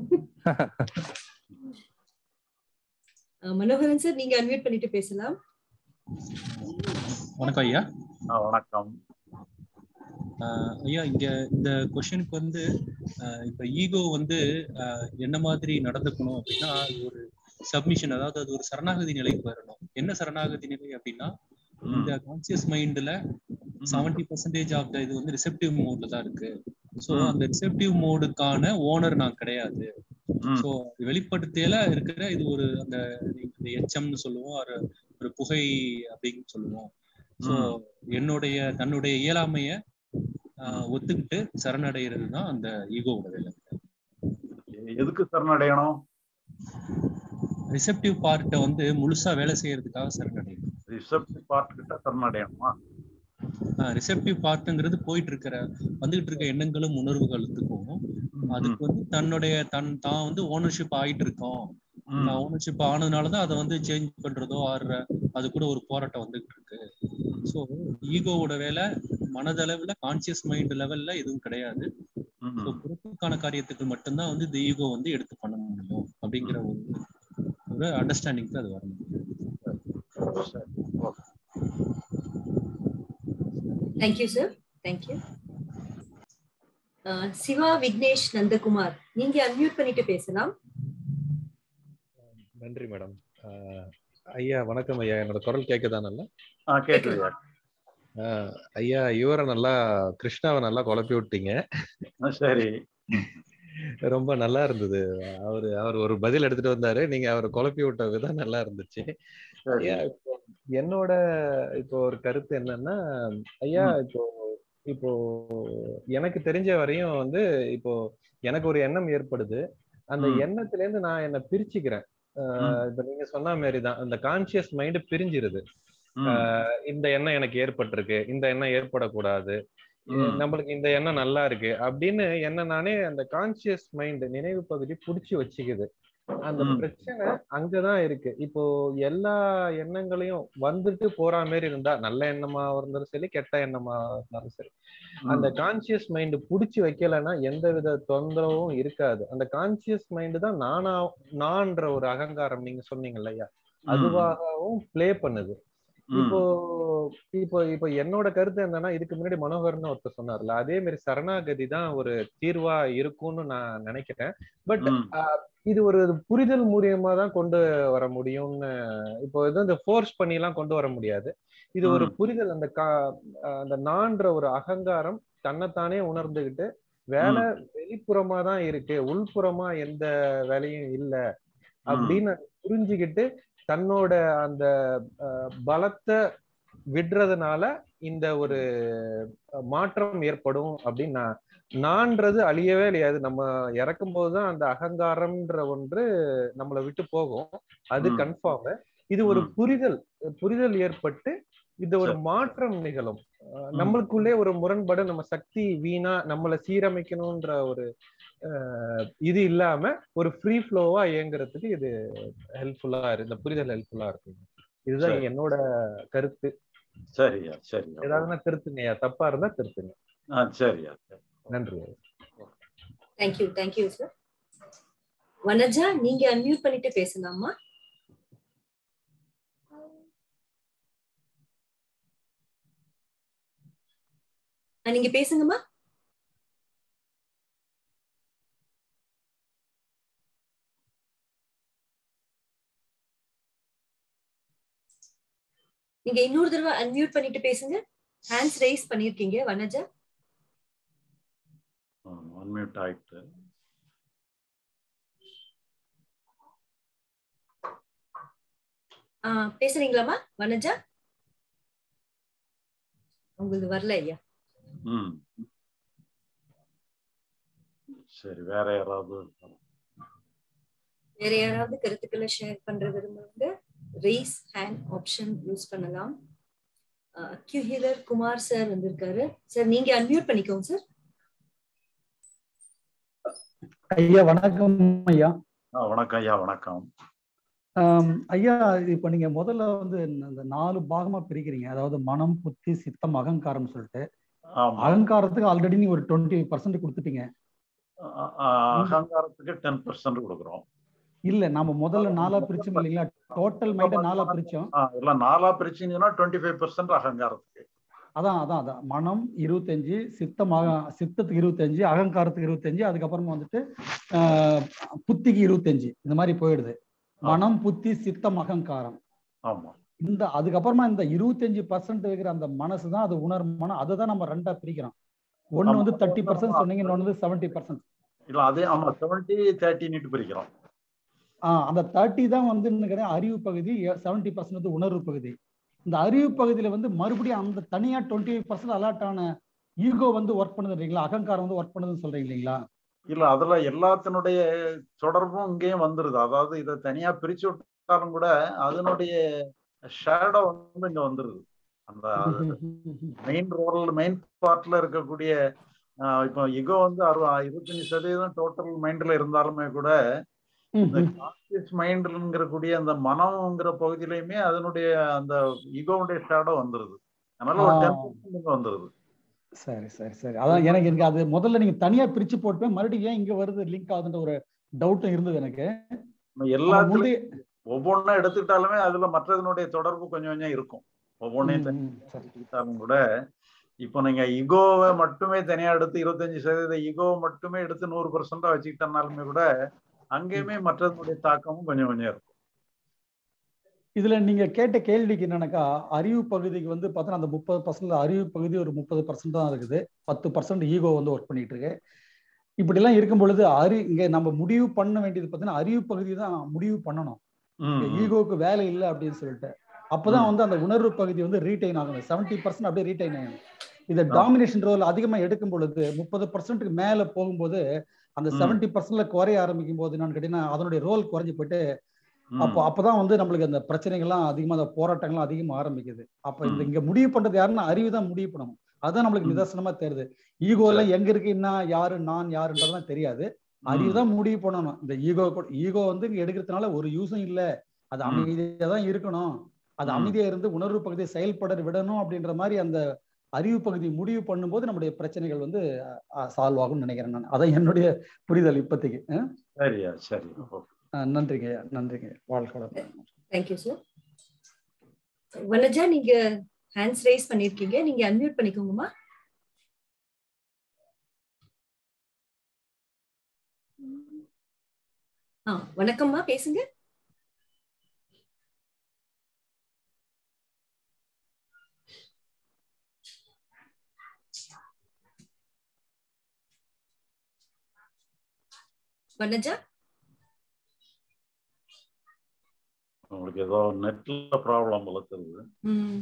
அஹ் மனோகரன் சார் நீங்க அன்மியூட் பண்ணிட்டு பேசலாம் வணக்கம் ஐயா ஆ, வணக்கம் ஆஹ் ஐயா இங்க இந்த கொஸ்டினுக்கு வந்து ஆஹ் இப்ப ஈகோ வந்து ஆஹ் என்ன மாதிரி நடந்துக்கணும் அப்படின்னா அது ஒரு சப்மிஷன் அதாவது அது ஒரு சரணாகதி நிலைக்கு வரணும் என்ன சரணாகதி நிலை அப்படின்னா ம், இந்த கான்சியஸ் மைண்ட்ல ம், செவன்டி பர்சன்டேஜ் ஆஃப் த இது வந்து ரிசெப்டிவ் மோட்ல தான் இருக்கு ஸோ ம். அந்த ரிசெப்டிவ் மோடுக்கான ஓனர் நான் கிடையாது ம், ஸோ வெளிப்படுத்தியில இருக்கிற இது ஒரு அந்த இந்த எச்சம்னு சொல்லுவோம் ஒரு ஒரு புகை அப்படின்னு சொல்லுவோம் ஸோ ம். என்னுடைய தன்னுடைய இயலாமைய ஆஹ் ஒத்துக்கிட்டு சரணடைகிறது தான் அந்த ஈகோவோட வேலை எதுக்கு சரணடையணும் ரிசெப்டிவ் பார்ட்டை வந்து முழுசா வேலை செய்யறதுக்காக சரணடையணும் ரிசப்ட் பார்ட் கிட்ட சரணடையணுமா ரிசெப்டிவ் பார்ட்டுங்கிறது போயிட்டு இருக்கிற வந்துகிட்டு இருக்க எண்ணங்களும் உணர்வுகளுக்கும் அதுக்கு வந்து தன்னுடைய தன் தான் வந்து ஓனர்ஷிப் ஆயிட்டு இருக்கோம் ம், ஓனர்ஷிப் ஆனதுனாலதான் அதை வந்து சேஞ்ச் பண்றதோ ஆடுற அது கூட ஒரு போராட்டம் வந்துகிட்டு இருக்கு ஸோ ஈகோவோட வேலை மனதளவுல கான்சியஸ் மைண்ட் லெவல்ல எதுவும் கிடையாது ம், ஸோ பொறுப்புக்கான காரியத்துக்கு மட்டும்தான் வந்து இந்த ஈகோ வந்து எடுத்து பண்ண முடியும் அப்படிங்கிற ஒரு ஒரு அண்டர்ஸ்டாண்டிங்க்கு அது வரணும் சரி, okay. Thank you sir thank you Siva Vignesh Nandakumar நீங்க அன்மியூட் பண்ணிட்டு பேசலாம் நன்றி மேடம் ஆஹ் ஐயா வணக்கம் ஐயா என்னோட குரல் கேக்குதா நல்லா ஆ கேக்குதுயா ஆஹ் ஐயா இவரை நல்லா கிருஷ்ணாவை நல்லா குழப்பி விட்டீங்க ஆ, சரி ரொம்ப நல்லா இருந்தது அவரு அவர் ஒரு பதில் எடுத்துட்டு வந்தாரு நீங்க அவரை குழப்பி விட்ட விதம் நல்லா இருந்துச்சு சரி ஐயா இப்போ என்னோட இப்போ ஒரு கருத்து என்னன்னா ஐயா இப்போ இப்போ எனக்கு தெரிஞ்ச வரையும் வந்து இப்போ எனக்கு ஒரு எண்ணம் ஏற்படுது அந்த ம். எண்ணத்துல இருந்து நான் என்ன பிரிச்சுக்கிறேன் ஆஹ் இப்ப நீங்க சொன்ன மாதிரி தான் அந்த கான்சியஸ் மைண்ட் பிரிஞ்சிருது ம், ஆஹ் இந்த எண்ணம் எனக்கு ஏற்பட்டிருக்கு இந்த எண்ணம் ஏற்படக்கூடாது ம். நம்மளுக்கு இந்த எண்ணம் நல்லா இருக்கு அப்படின்னு என்ன நானே அந்த கான்சியஸ் மைண்ட் நினைவு பகுதி புடிச்சு வச்சுக்குது அந்த ம். பிரச்சனை அங்கதான் இருக்கு இப்போ எல்லா எண்ணங்களையும் வந்துட்டு போற மாதிரி இருந்தா நல்ல எண்ணமா இருந்தாலும் சரி கெட்ட எண்ணமா இருந்தாலும் சரி அந்த கான்சியஸ் மைண்ட் புடிச்சு வைக்கலைன்னா எந்த வித தொந்தரவும் இருக்காது அந்த கான்சியஸ் மைண்ட் தான் நானா நான்ற ஒரு அகங்காரம் நீங்க சொன்னீங்க இல்லையா அதுவாகவும் ப்ளே பண்ணுது ம், இப்போ இப்போ இப்போ என்னோட கருத்து என்னன்னா இதுக்கு முன்னாடி மனோகர்னு ஒருத்தர் சொன்னார்ல அதே மாதிரி சரணாகதி தான் ஒரு தீர்வா இருக்கும்னு நான் நினைக்கிறேன் பட் ம், இது ஒரு புரிதல் மூலியமா தான் கொண்டு வர முடியும்னு இப்போ இது இந்த ஃபோர்ஸ் பண்ணி எல்லாம் கொண்டு வர முடியாது இது ஒரு ம். புரிதல் அந்த கா அந்த நான்ற ஒரு அகங்காரம் தன்னைத்தானே உணர்ந்துகிட்டு வேலை வெளிப்புறமா தான் இருக்கு உள்புறமா எந்த வேலையும் இல்ல அப்படின்னு புரிஞ்சுக்கிட்டு தன்னோட அந்த அஹ், பலத்தை விடுறதுனால இந்த ஒரு அஹ், மாற்றம் ஏற்படும் அப்படின்னு நான் நான்றது அழியவே அழியாது நம்ம இறக்கும் போதுதான் அந்த அகங்காரம்ன்ற ஒன்று நம்மளை விட்டு போகும் அது ம். கன்ஃபார்ம் இது ஒரு ம். புரிதல் புரிதல் ஏற்பட்டு இது ஒரு சரி. மாற்றம் நிகழும் அஹ், ம். நம்மளுக்குள்ளே ஒரு முரண்பாடு நம்ம சக்தி வீணா நம்மளை சீரமைக்கணும்ன்ற ஒரு அஹ், இது இல்லாம ஒரு ஃப்ரீ ஃப்ளோவா இயங்குறதுக்கு இது ஹெல்ப்ஃபுல்லா இருக்கு இந்த புரிதல் ஹெல்ப்ஃபுல்லா இருக்கு இதுதான் சரி. என்னோட கருத்து சரியா சரியா ஏதாவதுனா திருத்துங்கய்யா தப்பா இருந்தா திருத்துங்க ஆ சரியா சரி. நன்றி தேங்க்யூ தேங்க்யூ சார் வனஜா நீங்க அன்மியூட் பண்ணிட்டு பேசலாமா ஆ, நீங்க பேசுங்கம்மா நீங்க இன்னொரு தடவை அன்மியூட் பண்ணிட்டு பேசுங்க ஹேண்ட்ஸ் ரைஸ் பண்ணிருக்கீங்க வனஜா அன்மியூட் ஆயிட்டு ஆ, பேசுறீங்களாமா வனஜா உங்களுக்கு வரல ஐயா ம் சரி வேற யாராவது வேற யாராவது கருத்துக்களை ஷேர் பண்ற விரும்புறவங்க ரேஸ் ஹேண்ட் ஆப்ஷன் யூஸ் பண்ணலாம் அக்யூஹிலர் குமார் சார் வந்திருக்காரு சார் நீங்க அன்மியூட் பண்ணிக்கோங்க சார் ஐயா வணக்கம் ஐயா ஆ, வணக்கம் ஐயா வணக்கம் ஆம், ஐயா இப்ப நீங்க முதல்ல வந்து இந்த நாலு பாகமா பிரிக்கிறீங்க அதாவது மனம் புத்தி சித்தம் அகங்காரம் சொல்லிட்டு ஆமா அகங்காரத்துக்கு ஆல்ரெடி நீங்க ஒரு டுவெண்ட்டி பர்சன்ட் கொடுத்துட்டீங்க அ- அ- அகங்காரத்துக்கு டென் பர்சன்ட் கொடுக்குறோம் இல்ல நாம முதல்ல நாலா பிரிச்சோம் இல்லைங்களா டோட்டல் மைண்ட நாலா பிரிச்சோம் ஆ, எல்லாம் நாலா பிரிச்சீங்கன்னா டுவெண்ட்டி ஃபைவ் பர்சன்ட் அகங்காரத்துக்கு அதான் அதான் அதான் மனம் இருபத்தஞ்சு சித்தம் அக- சித்தத்துக்கு இருபத்தஞ்சு அகங்காரத்துக்கு இருபத்தஞ்சு அதுக்கப்புறமா வந்துட்டு ஆஹ், புத்திக்கு இருபத்தஞ்சு இந்த மாதிரி போயிடுது மனம் புத்தி சித்தம் அகங்காரம் ஆமா இந்த அதுக்கப்புறமா இந்த இருபத்தஞ்சு பர்சன்ட் இருக்கிற அந்த மனசு தான் அது உணர் மனம் அதை தான் நம்ம ரெண்டா பிரிக்கிறோம் ஒண்ணு ஆமா. வந்து தேர்ட்டி பர்சன்ட் சொன்னீங்க இன்னொன்னு வந்து செவன்டி பர்சன்ட் இல்ல அதே ஆமா செவன்டி தேர்ட்டின்ட்டு பிரிக்கிறோம் ஆஹ் அந்த தேர்ட்டி தான் வந்து நினைக்கிறேன் அறிவு பகுதி செவன்டி பர்சன்ட் வந்து உணர்வு பகுதி இந்த அறிவு பகுதியில வந்து மறுபடியும் அந்த தனியா டுவெண்ட்டி பர்சன்ட் அலாட் ஆன ஈகோ வந்து ஒர்க் பண்ணுதுன்றீங்களா அகங்காரம் வந்து ஒர்க் பண்ணுதுன்னு சொல்றீங்க இல்லைங்களா இல்ல அதுல எல்லாத்தினுடைய தொடர்பும் இங்கேயும் வந்துருது அதாவது இதை தனியா பிரிச்சு விட்டாலும் கூட அதனுடைய ஷேடோ வந்து இங்க வந்துருது அந்த மெயின் ரோல் மெயின் பார்ட்ல இருக்கக்கூடிய ஆஹ் இப்போ இகோ வந்து அறுபது இருபத்தஞ்சு சதவீதம் டோட்டல் மைண்ட்ல இருந்தாலுமே கூட இந்த கான்சியஸ் மைண்ட்ங்கிற கூடிய அந்த மனம்ங்கிற பகுதியிலையுமே அதனுடைய அந்த ஈகோவுடைய ஷேடோ வந்துருது அதனால ஒரு ஆ. டென் பர்சன்ட் வந்துருது சரி சரி சரி அதான் எனக்கு எனக்கு அது முதல்ல நீங்க தனியா பிரிச்சு போட்டு மறுபடியும் ஏன் இங்க வருது லிங்க் ஆகுதுன்ற ஒரு டவுட்டும் இருந்தது எனக்கு நம்ம எல்லாத்துலயும் முந்தைய- ஒவ்வொன்றும் எடுத்துக்கிட்டாலுமே அதுல மற்றதனுடைய தொடர்பு கொஞ்சம் கொஞ்சம் இருக்கும் ஒவ்வொன்றையும் ம், ம், சரி. எடுத்துக்கிட்டாலும் கூட இப்போ நீங்க இகோவை மட்டுமே தனியா எடுத்து இருபத்தஞ்சு சதவீத இகோவை மட்டுமே எடுத்து நூறு பர்சன்டா வச்சுக்கிட்டனாலுமே கூட அங்கேயுமே மற்றதனுடைய தாக்கமும் கொஞ்சம் கொஞ்சம் இருக்கும் இதுல நீங்க கேட்ட கேள்விக்கு என்னன்னாக்கா அறிவு பகுதிக்கு வந்து பார்த்தோன்னா அந்த முப்பது பர்சன்ட் அறிவு பகுதி ஒரு முப்பது பர்சன்ட் தான் இருக்குது பத்து பர்சன்ட் ஈகோ வந்து ஒர்க் பண்ணிட்டு இருக்கு இப்படி எல்லாம் இருக்கும் பொழுது அறி இங்க நம்ம முடிவு பண்ண வேண்டியது பார்த்தீங்கன்னா அறிவு பகுதி தான் முடிவு பண்ணணும் ம், ம். ஈகோக்கு வேலை இல்லை அப்படின்னு சொல்லிட்டு அப்பதான் வந்து அந்த உணர்வு பகுதி வந்து ரீடைன் ஆகணும் செவன்டி பர்சன்ட் அப்படியே ரீடைன் ஆகணும் இந்த டாமினேஷன் ரோல் அதிகமா எடுக்கும் பொழுது முப்பது பர்சன்ட்டுக்கு மேல போகும்போது அந்த ம். செவன்டி பர்சன்ட்ல குறைய ஆரம்பிக்கும் போது என்னன்னு கேட்டீங்கன்னா அதனுடைய ரோல் குறைஞ்சு போயிட்டு ம். அப்போ அப்பதான் வந்து நம்மளுக்கு அந்த பிரச்சனைகள்லாம் அதிகமா அந்த போராட்டங்கள்லாம் அதிகமா ஆரம்பிக்குது அப்ப இந்த ம். இங்க முடிவு பண்றது யாருன்னா அறிவு தான் முடிவு பண்ணணும் அதுதான் நம்மளுக்கு ம். நிதர்சனமா தெரியுது ஈகோ எல்லாம் எங்க இருக்கு என்ன யாரு நான் யாருன்றதுலாம் தெரியாது அறிவு தான் முடிவு பண்ணணும் இந்த ஈகோ ஈகோ வந்து இங்க எடுக்கிறதுனால ஒரு யூஸும் இல்ல அது ம். அமைதியா தான் இருக்கணும் அது ம். அமைதியா இருந்து உணர்வு பகுதியை செயல்பட விடணும் அப்படின்ற மாதிரி அந்த அறிவு பகுதி முடிவு பண்ணும்போது நம்முடைய பிரச்சனைகள் வந்து சால்வ் ஆகும்னு நினைக்கிறேன் நான் அதான் என்னுடைய புரிதல் இப்போதைக்கு அஹ் சரியா சரி ஓகே. அஹ் நன்றிங்க ஐயா, நன்றிங்க வாழ்க்கை தேங்க்யூ சார் வனஜா நீங்க ஹேண்ட்ஸ் ரைஸ் பண்ணிருக்கீங்க நீங்க அன்மியூட் பண்ணிக்கோங்கம்மா ஆ வணக்கம்மா பேசுங்க வனஜா உங்களுக்கு ஏதோ நெட்ல ப்ராப்ளம் போல தெரியுது ம்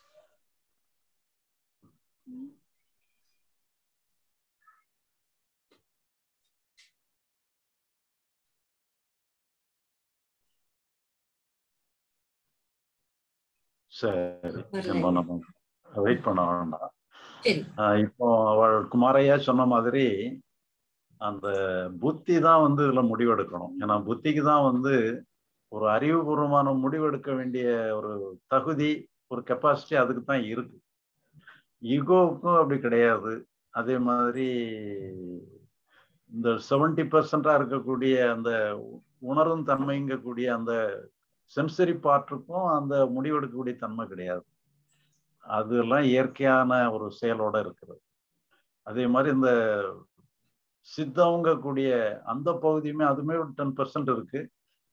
சரி வரல. நம்ம நம்ம வெயிட் பண்ண வேண்டாம் சரி ஆஹ் இப்போ அவள் குமாரையா சொன்ன மாதிரி அந்த புத்தி தான் வந்து இதுல முடிவெடுக்கணும் ஏன்னா புத்திக்கு தான் வந்து ஒரு அறிவுபூர்வமான முடிவெடுக்க வேண்டிய ஒரு தகுதி ஒரு கெப்பாசிட்டி அதுக்கு தான் இருக்கு ஈகோவுக்கும் அப்படி கிடையாது அதே மாதிரி இந்த செவன்டி பர்சன்டா இருக்கக்கூடிய அந்த உணரும் தன்மைங்கக்கூடிய அந்த சென்சரி பார்ட்டுக்கும் அந்த முடிவெடுக்கக்கூடிய தன்மை கிடையாது அதெல்லாம் இயற்கையான ஒரு செயலோட இருக்கிறது அதே மாதிரி இந்த சித்தவங்க கூடிய அந்த பகுதியுமே அதுமே ஒரு டென் பர்சன்ட் இருக்கு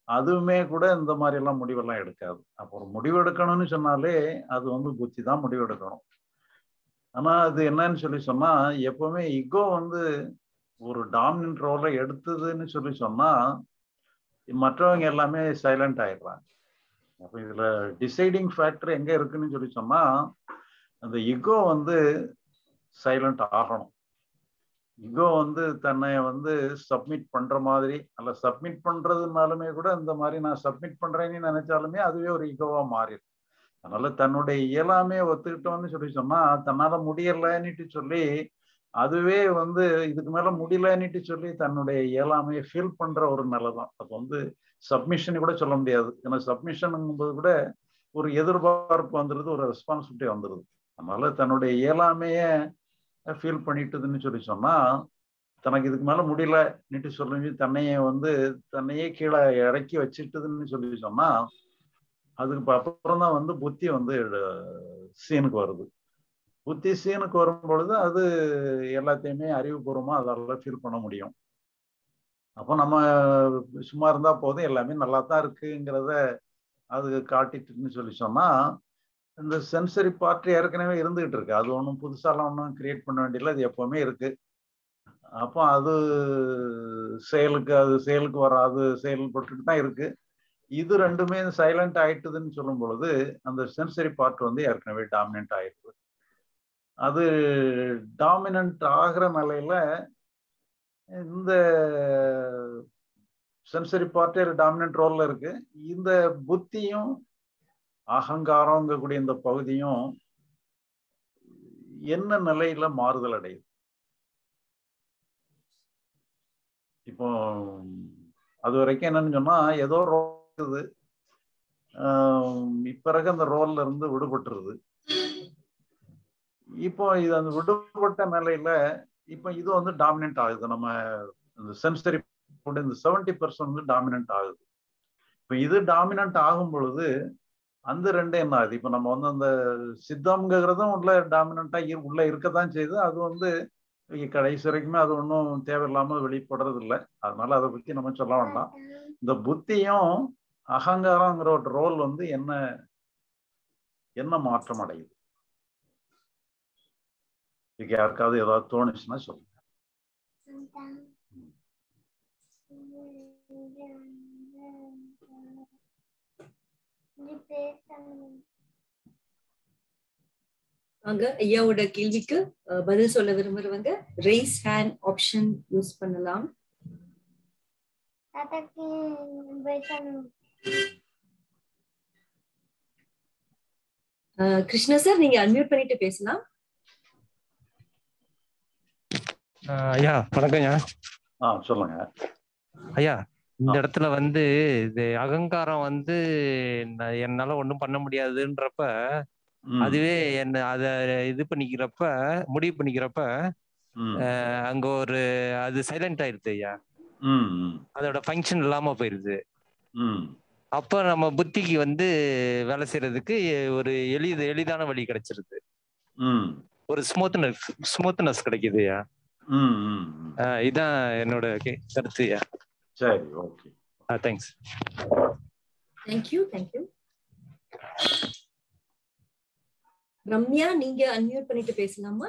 அதுவுமே கூட இந்த மாதிரி எல்லாம் முடிவெல்லாம் எடுக்காது அப்போ ஒரு முடிவு எடுக்கணும்னு சொன்னாலே அது வந்து புத்தி தான் முடிவு எடுக்கணும் ஆனா அது என்னன்னு சொல்லி சொன்னா எப்பவுமே இகோ வந்து ஒரு டாமினன்ட் ரோலை எடுத்ததுன்னு சொல்லி சொன்னா மற்றவங்க எல்லாமே சைலண்ட் ஆயிடுறாங்க அப்போ இதுல டிசைடிங் ஃபேக்டர் எங்க இருக்குன்னு சொல்லி சொன்னா அந்த இகோ வந்து சைலண்ட் ஆகணும் இகோ வந்து தன்னை வந்து சப்மிட் பண்ற மாதிரி அல்ல சப்மிட் பண்றதுனாலுமே கூட இந்த மாதிரி நான் சப்மிட் பண்றேன்னு நினைச்சாலுமே அதுவே ஒரு இகோவா மாறிடும் அதனால தன்னுடைய இயலாமே ஒத்துக்கிட்டோம்னு சொல்லி சொன்னா தன்னால முடியலன்னுட்டு சொல்லி அதுவே வந்து இதுக்கு மேல முடியலன்னுட்டு சொல்லி தன்னுடைய இயலாமையை ஃபீல் பண்ற ஒரு நிலை தான் அது வந்து சப்மிஷன் கூட சொல்ல முடியாது ஏன்னா சப்மிஷனுங்கும்போது கூட ஒரு எதிர்பார்ப்பு வந்துடுது ஒரு ரெஸ்பான்சிபிலிட்டி வந்துடுது அதனால தன்னுடைய இயலாமைய ஃபீல் பண்ணிட்டுதுன்னு சொல்லி சொன்னா தனக்கு இதுக்கு மேல முடியலன்னுட்டு சொல்லி தன்னையே வந்து தன்னையே கீழே இறக்கி வச்சுட்டுதுன்னு சொல்லி சொன்னா அதுக்கு அப்புறம் தான் வந்து புத்தி வந்து சீனுக்கு வருது புத்தி சீனுக்கு வரும் பொழுது அது எல்லாத்தையுமே அறிவுபூர்வமா அதால ஃபீல் பண்ண முடியும் அப்போ நம்ம சும்மா இருந்தா போதும் எல்லாமே நல்லா தான் இருக்குங்கிறத அது காட்டிட்டுன்னு சொல்லி சொன்னா இந்த சென்சரி பார்ட் ஏற்கனவே இருந்துகிட்டு இருக்கு அது ஒன்றும் புதுசாலாம் ஒன்றும் கிரியேட் பண்ண வேண்டியதில்லை அது எப்பவுமே இருக்கு அப்போ அது செயலுக்கு அது செயலுக்கு வராது செயல்பட்டுட்டு தான் இருக்கு இது ரெண்டுமே சைலண்ட் ஆயிட்டுதுன்னு சொல்லும் பொழுது அந்த சென்சரி பார்ட் வந்து ஏற்கனவே டாமினன்ட் ஆயிடுது அது டாமினன்ட் ஆகிற நிலையில இந்த சென்சரி பார்ட்டே டாமினன்ட் ரோல்ல இருக்கு இந்த புத்தியும் அகங்காரங்கக்கூடிய இந்த பகுதியும் என்ன நிலையில மாறுதல் அடையுது இப்போ அது வரைக்கும் என்னன்னு சொன்னா ஏதோ ரோல் இருக்குது பிறகு அந்த ரோல்ல இருந்து விடுபட்டுருது இப்போ இது அந்த விடுபட்ட நிலையில இப்போ இது வந்து டாமினன்ட் ஆகுது நம்ம இந்த சென்சரி இந்த செவன்டி பர்சன்ட் வந்து டாமினன்ட் ஆகுது இப்போ இது டாமினன்ட் ஆகும் பொழுது அந்த ரெண்டு என்ன ஆகுது இப்போ நம்ம வந்து அந்த சித்தம்ங்கிறதும் உள்ள டாமினண்டா உள்ள இருக்கத்தான் செய்யுது அது வந்து கடைசி வரைக்குமே அது ஒன்றும் தேவையில்லாமல் வெளிப்படுறது இல்லை அதனால அதை பத்தி நம்ம சொல்ல வேண்டாம் இந்த புத்தியும் அகங்காரங்கிற ஒரு ரோல் வந்து என்ன என்ன மாற்றம் அடையுது இதுக்கு யாருக்காவது ஏதாவது தோணுச்சுன்னா சொல்லுங்க வாங்க ஐயாவோட கேள்விக்கு பதில் சொல்ல விரும்புறவங்க ரெய்ஸ் ஹேண்ட் ஆப்ஷன் யூஸ் பண்ணலாம் கிருஷ்ணா சார் நீங்க அன்மியூட் பண்ணிட்டு பேசலாம் ஐயா வணக்கம் ஐயா ஆ சொல்லுங்க ஐயா இந்த இடத்துல வந்து இது அகங்காரம் வந்து என்னால ஒண்ணும் பண்ண முடியாதுன்றப்ப அதுவே என்ன அத இது பண்ணிக்கிறப்ப முடிவு பண்ணிக்கிறப்ப அங்க ஒரு அது சைலண்ட் ஆயிருது ஐயா அதோட ஃபங்க்ஷன் இல்லாம போயிருது அப்ப நம்ம புத்திக்கு வந்து வேலை செய்யறதுக்கு ஒரு எளிது எளிதான வழி கிடைச்சிருது ஒரு ஸ்மூத்னஸ் ஸ்மூத்னஸ் கிடைக்குது ஐயா இதான் என்னோட கருத்து ஐயா சரி okay thanks thank you thank you Ramya நீங்க அன்மியூட் பண்ணிட்டு பேசலாமா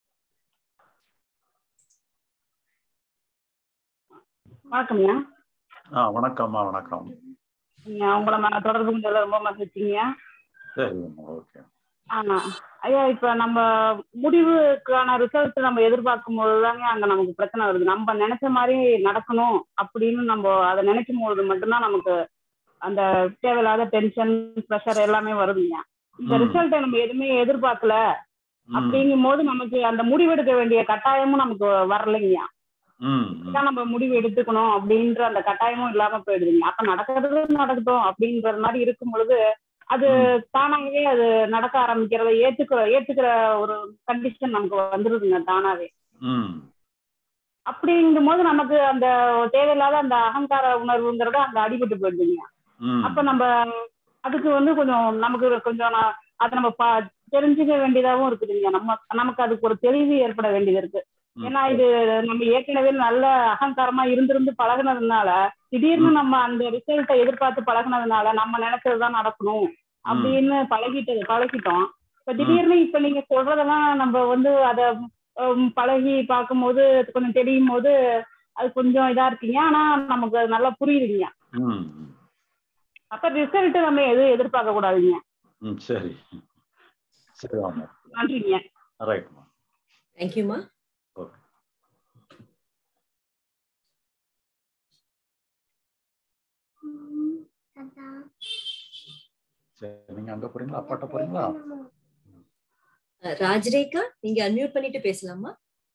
வணக்கம்யா ஆ வணக்கம்மா வணக்கம் உங்களை நான் தொடர்பு கொண்டதுல ரொம்ப மகிழ்ச்சிங்க சரி ஓகே ஆமா ஐயா இப்ப நம்ம முடிவுக்கான ரிசல்ட் நம்ம எதிர்பார்க்கும் போதுதாங்க அங்க நமக்கு பிரச்சனை வருது நம்ம நினைச்ச மாதிரி நடக்கணும் அப்படின்னு நம்ம அதை நினைக்கும் போது மட்டும்தான் நமக்கு அந்த தேவையில்லாத டென்ஷன் ப்ரெஷர் எல்லாமே வருதுங்க இந்த ரிசல்ட்டை நம்ம எதுவுமே எதிர்பார்க்கல அப்படிங்கும் போது நமக்கு அந்த முடிவெடுக்க வேண்டிய கட்டாயமும் நமக்கு வரலைங்க இதான் நம்ம முடிவு எடுத்துக்கணும் அப்படின்ற அந்த கட்டாயமும் இல்லாம போயிடுதுங்க அப்ப நடக்கிறது நடக்கட்டும் அப்படின்ற மாதிரி இருக்கும் பொழுது அது தானாகவே அது நடக்க ஆரம்பிக்கிறத ஏத்துக்கிற ஏத்துக்கிற ஒரு கண்டிஷன் நமக்கு வந்துருதுங்க தானாவே அப்படிங்கும் போது நமக்கு அந்த தேவையில்லாத அந்த அகங்கார உணர்வுங்கிறத அந்த அடிபட்டு போயிடுதுங்க அப்ப நம்ம அதுக்கு வந்து கொஞ்சம் நமக்கு கொஞ்சம் அதை நம்ம தெரிஞ்சுக்க வேண்டியதாகவும் இருக்குதுங்க நம்ம நமக்கு அதுக்கு ஒரு தெளிவு ஏற்பட வேண்டியது இருக்கு ஏன்னா இது நம்ம ஏற்கனவே நல்ல அகங்காரமா இருந்திருந்து பழகுனதுனால திடீர்னு நம்ம அந்த ரிசல்ட்டை எதிர்பார்த்து பழகுனதுனால நம்ம நினைச்சதுதான் நடக்கணும் அப்படின்னு பழகிட்டு பழகிட்டோம் இப்ப திடீர்னு இப்ப நீங்க சொல்றதெல்லாம் நம்ம வந்து அத ஹம், பழகி பார்க்கும்போது கொஞ்சம் தெரியும் போது அது கொஞ்சம் இதா இருக்கீங்க ஆனா நமக்கு அது நல்லா புரியுதுங்க ம் அப்ப ரிசல்ட் நம்ம எதுவும் எதிர்பார்க்க கூடாதுங்க ம் சரி சரி வாங்க நன்றிங்க ரைட்மா தேங்க்யூமா ஓகே சரி நீங்க அங்க போறீங்களா அப்பாட்ட போறீங்களா ராஜரேகா நீங்க அன்மியூட் பண்ணிட்டு பேசலாமா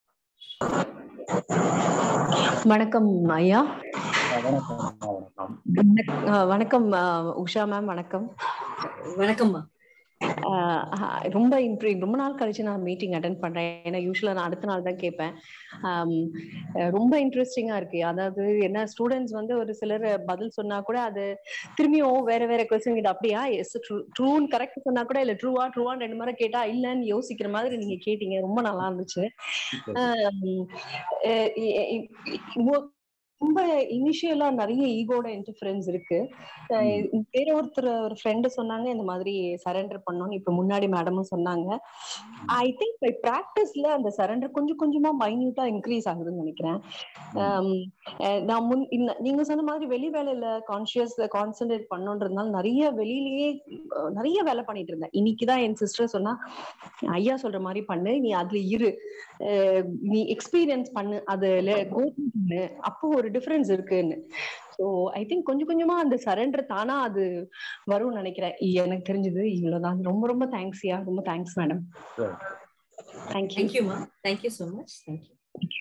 வணக்கம் ஐயா ஆ, வணக்கம் அம்மா, வணக்கம் வணக்- ஆ, வணக்கம் ஆ, உஷா மேம் வணக்கம் வணக்கம்மா ஆ, ஆ, ரொம்ப இன்ட்ரி ரொம்ப நாள் கழிச்சு நான் மீட்டிங் அட்டன் பண்றேன் ஏன்னா யூஸ்வலா நான் அடுத்த நாள் தான் கேட்பேன் ஆம், அஹ் ரொம்ப இன்ட்ரெஸ்டிங்கா இருக்கு அதாவது என்ன ஸ்டூடெண்ட்ஸ் வந்து ஒரு சிலர் பதில் சொன்னா கூட அது திரும்பியும் வேற வேற கொஸ்டின் இது அப்படியா எஸ் ட்ரூன்னு கரெக்ட் சொன்னா கூட இல்ல ட்ரூவா ட்ரூவான்னு ரெண்டு முறை கேட்டா இல்லன்னு யோசிக்கிற மாதிரி நீங்க கேட்டீங்க ரொம்ப நல்லா இருந்துச்சு ஆம், அஹ் இ- இ- இ- உங்க- ரொம்ப இனிஷியலா நிறைய ஈகோட இன்டர்ஃபரன்ஸ் இருக்கு அஹ் வேற ஒருத்தர் ஒரு ஃப்ரெண்டு சொன்னாங்க இந்த மாதிரி சரண்டர் பண்ணோம்னு இப்ப முன்னாடி மேடமும் சொன்னாங்க ஐ திங்க் பை ப்ராக்டிஸ்ல அந்த சரண்டர் கொஞ்சம் கொஞ்சமா மைன்யூட்டா இன்க்ரீஸ் ஆகுதுன்னு நினைக்கிறேன் ஆம், அஹ் நான் முன் இன்ன- நீங்க சொன்ன மாதிரி வெளி வேலையில கான்சியஸ் கான்சென்ட்ரேட் பண்ணோன்றதுனால நிறைய வெளியிலேயே அஹ், நிறைய வேலை பண்ணிட்டு இருந்தேன் இன்னைக்குதான் என் சிஸ்டர் சொன்னா ஐயா சொல்ற மாதிரி பண்ணு நீ அதுல இரு அஹ், நீ எக்ஸ்பீரியன்ஸ் பண்ணு அதுல கோ பண்ணு அப்போ ஒரு டிஃபரன்ஸ் இருக்குன்னு ஸோ ஐ திங்க் கொஞ்சம் கொஞ்சமா அந்த சரண்டர் தானா அது வரும்னு நினைக்கிறேன் எனக்கு தெரிஞ்சது இவ்வளவுதான் ரொம்ப ரொம்ப தேங்க்ஸ் யா ரொம்ப தேங்க்ஸ் மேடம் சரி தேங்க்யூ தேங்க்யூமா தேங்க்யூ ஸோ மச் தேங்க்யூ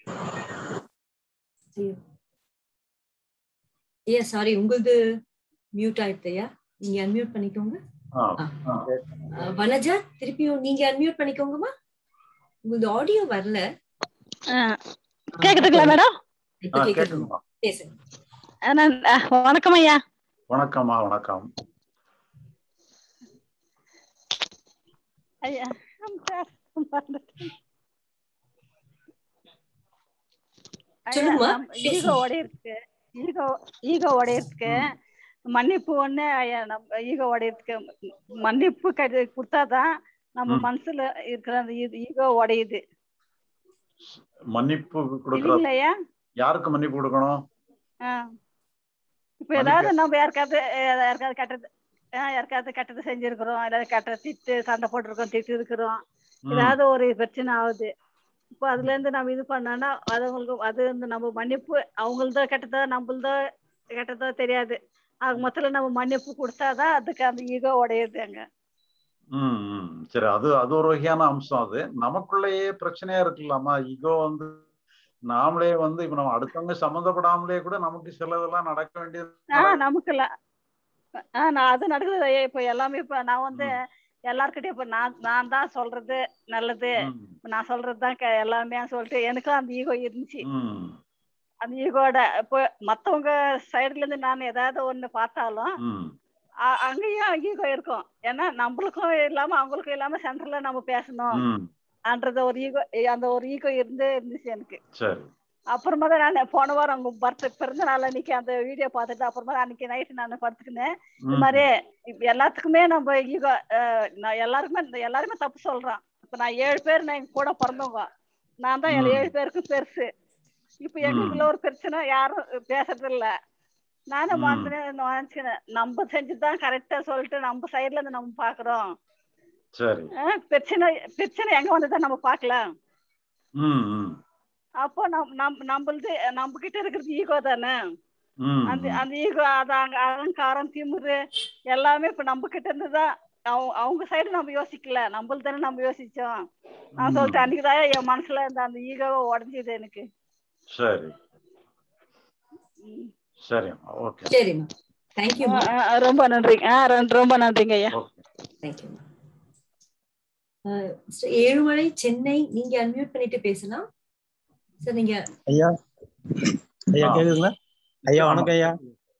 ஐயா சாரி உங்களது மியூட் ஆயிடுத்தையா நீங்க அன்மியூட் பண்ணிக்கோங்க ஆ ஆ. அஹ், வனஜா திருப்பியும் நீங்க அன்மியூட் பண்ணிக்கோங்கம்மா உங்களது ஆடியோ வரல கேக்குதுங்களா மேடம் இப்ப ஆ கேக்குதுமா கேக்குதுமா பேசுங்க நான் அஹ், வணக்கம் ஐயா வணக்கம்மா வணக்கம் ஐயா மறந்துட்டேன். ஐயா, சொல்லுங்கம்மா, நம்ம பேசுங்க. ஈகோ உடையறதுக்கு ஈகோ ஈகோ உடையறதுக்கு மன்னிப்பு ஒண்ணு ஐயா நம்ம ஈகோ உடையறதுக்கு மன்னிப்பு கரு கொடுத்தாதான் நம்ம ம். மனசுல இருக்கிற அந்த ஈகோ உடையுது மன்னிப்பு கொடுக்கறது இல்லைங்களா ஐயா யாருக்கு மன்னிப்பு கொடுக்கணும் ஆ. இப்ப ஏதாவது நம்ம யாருக்காவது அஹ், யாருக்காவது கெட்டது ஆஹ் யாருக்காவது கெட்டது செஞ்சிருக்கிறோம் ஏதாவது கெட்ட திட்டு சண்டை போட்டிருக்கோம் திட்டு இருக்கிறோம் ம். ஏதாவது ஒரு பிரச்சனை ஆகுது இப்போ அதுல இருந்து நம்ம இது பண்ணோம்னா அது அவங்களுக்கு அது வந்து நம்ம மன்னிப்பு அவங்களதோ கெட்டதோ நம்மளதோ கெட்டதோ தெரியாது ஆக மொத்தத்துல நம்ம மன்னிப்பு கொடுத்தாதான் அதுக்கு அந்த ஈகோ உடையுது அங்க ம் ம். சரி அது அது ஒரு வகையான அம்சம் அது நமக்குள்ளேயே பிரச்சனையா இருக்குல்லாமா ஈகோ வந்து நாமளே வந்து இப்ப நம்ம அடுத்தவங்க சம்மந்தப்படாமலே கூட நமக்கு சிலதெல்லாம் நடக்க வேண்டியது ஆஹ் நமக்குல ஆஹ் நான் அது நடக்குது ஐயா இப்ப எல்லாமே இப்ப நான் வந்து எல்லார்கிட்டயும் இப்ப நான் நான் தான் சொல்றது நல்லது ம், இப்ப நான் சொல்றதுதான் க- எல்லாமே சொல்லிட்டு எனக்கும் அந்த ஈகோ இருந்துச்சு ம், அந்த ஈகோட இப்போ மத்தவங்க சைடுல இருந்து நான் ஏதாவது ஒண்ணு பார்த்தாலும் ம், அ- அங்கேயும் ஈகோ இருக்கும் ஏன்னா நம்மளுக்கும் இல்லாம அவங்களுக்கும் இல்லாம சென்டர்ல நம்ம பேசணும் ம். அன்றது ஒரு ஈகோ அந்த ஒரு ஈகோ இருந்தே இருந்துச்சு எனக்கு சரி அப்புறமா தான் நான் போன வாரம் உங்க பர்த் பிறந்த நாள் அன்னைக்கு அந்த வீடியோ பார்த்துட்டு அப்புறமா தான் அன்னைக்கு நைட்டு நான் படுத்துக்கினேன் இந்த ம். மாதிரி இப்ப எல்லாத்துக்குமே நம்ம ஈகோ நான் எல்லாருக்குமே இந்த எல்லாருமே தப்பு சொல்றேன் இப்ப நான் ஏழு பேர் நான் எங்க கூட பிறந்தவங்க நான் தான் எல்லா ம். ஏழு பேருக்கும் பெருசு இப்ப எங்களுக்குள்ள ஒரு பிரச்சனை யாரும் பேசுறது இல்ல நானும் ம். மனசுல நினைச்சுக்கிறேன் நம்ம செஞ்சுதான் கரெக்டா சொல்லிட்டு நம்ம சைடுல இருந்து நம்ம பாக்குறோம் சரி அஹ் பிரச்சனை பிரச்சனை எங்க வந்ததா நம்ம பார்க்கலாம் ம் ம் அப்போ நம் நம் நம்மளது நம்ம கிட்ட இருக்கிறது ஈகோ தானே ம் அந்த அந்த ஈகோ அது அங்க அகங்காரம் திமிரு எல்லாமே இப்ப நம்ம கிட்ட இருந்துதான் அவங்க அவங்க சைடு நம்ம யோசிக்கல நம்மள தானே நம்ம யோசிச்சோம் நான் ம். சொல்லிட்டு அன்னைக்குதான் என் மனசுல இருந்த அந்த ஈகோவை உடஞ்சுது எனக்கு சரி ம். சரிம்மா ஓகே சரிம்மா தேங்க்யூம்மா ஆ, ஆ, ரொம்ப நன்றிங்க ஆ, ரொம்ப- ரொம்ப நன்றிங்க ஐயா ஓகே தேங்க்யூம்மா ஏழுமலை சென்னை நீங்க அன்மியூட் பண்ணிட்டு பேசலாம் சார் நீங்க ஐயா ஐயா ஆ. கேக்குதுங்களா ஐயா வணக்கம் ஐயா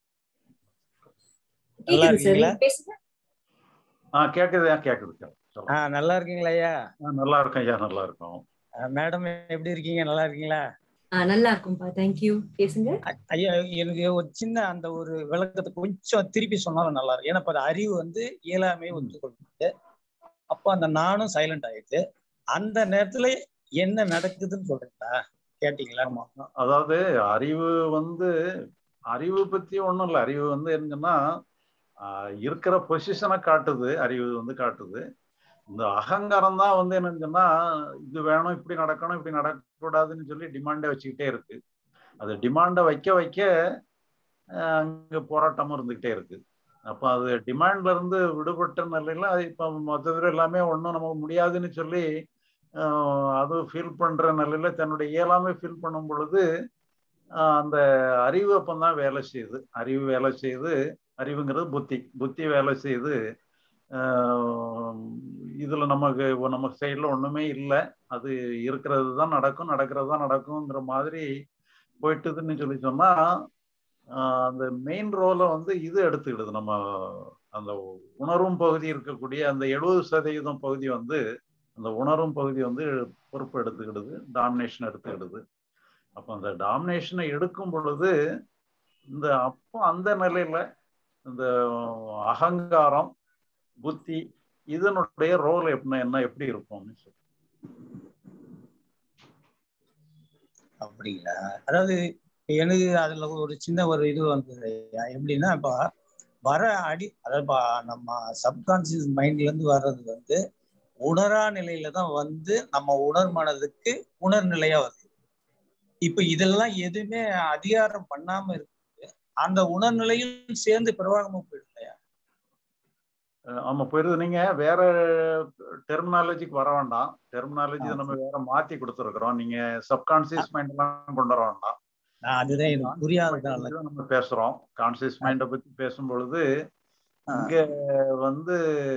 நல்லா கேக்குது சார் இருக்கீங்களா? நீங்க பேசுங்க ஆ கேக்குது கேக்குது கேக்குது ஆ நல்லா இருக்கீங்களா ஐயா ஆ, நல்லா இருக்கேன் ஐயா நல்லா இருக்கோம் மேடம் எப்படி இருக்கீங்க நல்லா இருக்கீங்களா ஆ நல்லா இருக்கும்பா தேங்க்யூ பேசுங்க அ- ஐயா எனக்கு ஒரு சின்ன அந்த ஒரு விளக்கத்தை கொஞ்சம் திருப்பி சொன்னாலும் நல்லா இருக்கும் ஏன்னா இப்ப அது அறிவு வந்து இயலாமே ஒத்துக்கொள்ளுது அப்ப அந்த நானும் சைலண்ட் ஆயிடுச்சு அந்த நேரத்துல என்ன நடக்குதுன்னு சொல்றீங்களா கேட்டீங்களா அதாவது அறிவு வந்து அறிவு பத்தி ஒண்ணும் இல்லை அறிவு வந்து என்னன்னா ஆஹ் இருக்கிற பொசிஷனை காட்டுது அறிவு வந்து காட்டுது இந்த அகங்காரம் தான் வந்து என்னன்னு சொன்னா இது வேணும் இப்படி நடக்கணும் இப்படி நடக்கக்கூடாதுன்னு சொல்லி டிமாண்டை வச்சுக்கிட்டே இருக்கு அது டிமாண்டை வைக்க வைக்க ஆஹ் அங்க போராட்டமும் இருந்துகிட்டே இருக்கு அப்போ அது டிமாண்ட்ல இருந்து விடுபட்ட நிலையில அது இப்போ மொத்தத்தில் எல்லாமே ஒன்றும் நமக்கு முடியாதுன்னு சொல்லி ஆஹ் அது ஃபீல் பண்ற நிலையில தன்னுடைய இயலாமை ஃபீல் பண்ணும் பொழுது ஆஹ் அந்த அறிவு அப்பந்தான் வேலை செய்யுது அறிவு வேலை செய்து அறிவுங்கிறது புத்தி புத்தி வேலை செய்து ஆஹ் இதுல நமக்கு நம்ம சைடில் ஒண்ணுமே இல்லை அது இருக்கிறது தான் நடக்கும் நடக்கிறது தான் நடக்குங்கிற மாதிரி போயிட்டுதுன்னு சொல்லி சொன்னா ஆஹ் அந்த மெயின் ரோலை வந்து இது எடுத்துக்கிடுது நம்ம அந்த உணரும் பகுதி இருக்கக்கூடிய அந்த எழுபது சதவீதம் பகுதி வந்து அந்த உணரும் பகுதி வந்து பொறுப்பு எடுத்துக்கிடுது டாமினேஷன் எடுத்துக்கிடுது அப்போ அந்த டாமினேஷனை எடுக்கும் பொழுது இந்த அப்போ அந்த நிலையில இந்த அகங்காரம் புத்தி இதனுடைய ரோல் என்ன என்ன எப்படி இருக்கும்னு சொல்லி அப்படிங்களா அதாவது எனக்கு அதுல ஒரு சின்ன ஒரு இது வந்தது எப்படின்னா இப்ப வர அடி அதாவது இப்ப நம்ம சப்கான்சியஸ் மைண்ட்ல இருந்து வர்றது வந்து உணரா நிலையில தான் வந்து நம்ம உணர் மனதுக்கு உணர் நிலையா வருது இப்ப இதெல்லாம் எதுவுமே அதிகாரம் பண்ணாம இருக்கு அந்த உணர்நிலையும் சேர்ந்து பிரவாகமா போயிடும் இல்லையா அஹ் ஆமா போயிருது நீங்க வேற டெர்மினாலஜிக்கு வர வேண்டாம் டெர்மினாலஜி நம்ம வேற மாத்தி கொடுத்துருக்குறோம் நீங்க சப்கான்சியஸ் மைண்ட் எல்லாம் கொண்டு வர வேண்டாம் நான் அதுதான் எனக்கு புரியாததுனால இதுதான் நம்ம பேசுறோம் கான்சியஸ் மைண்டை பத்தி பேசும் பொழுது இங்க வந்து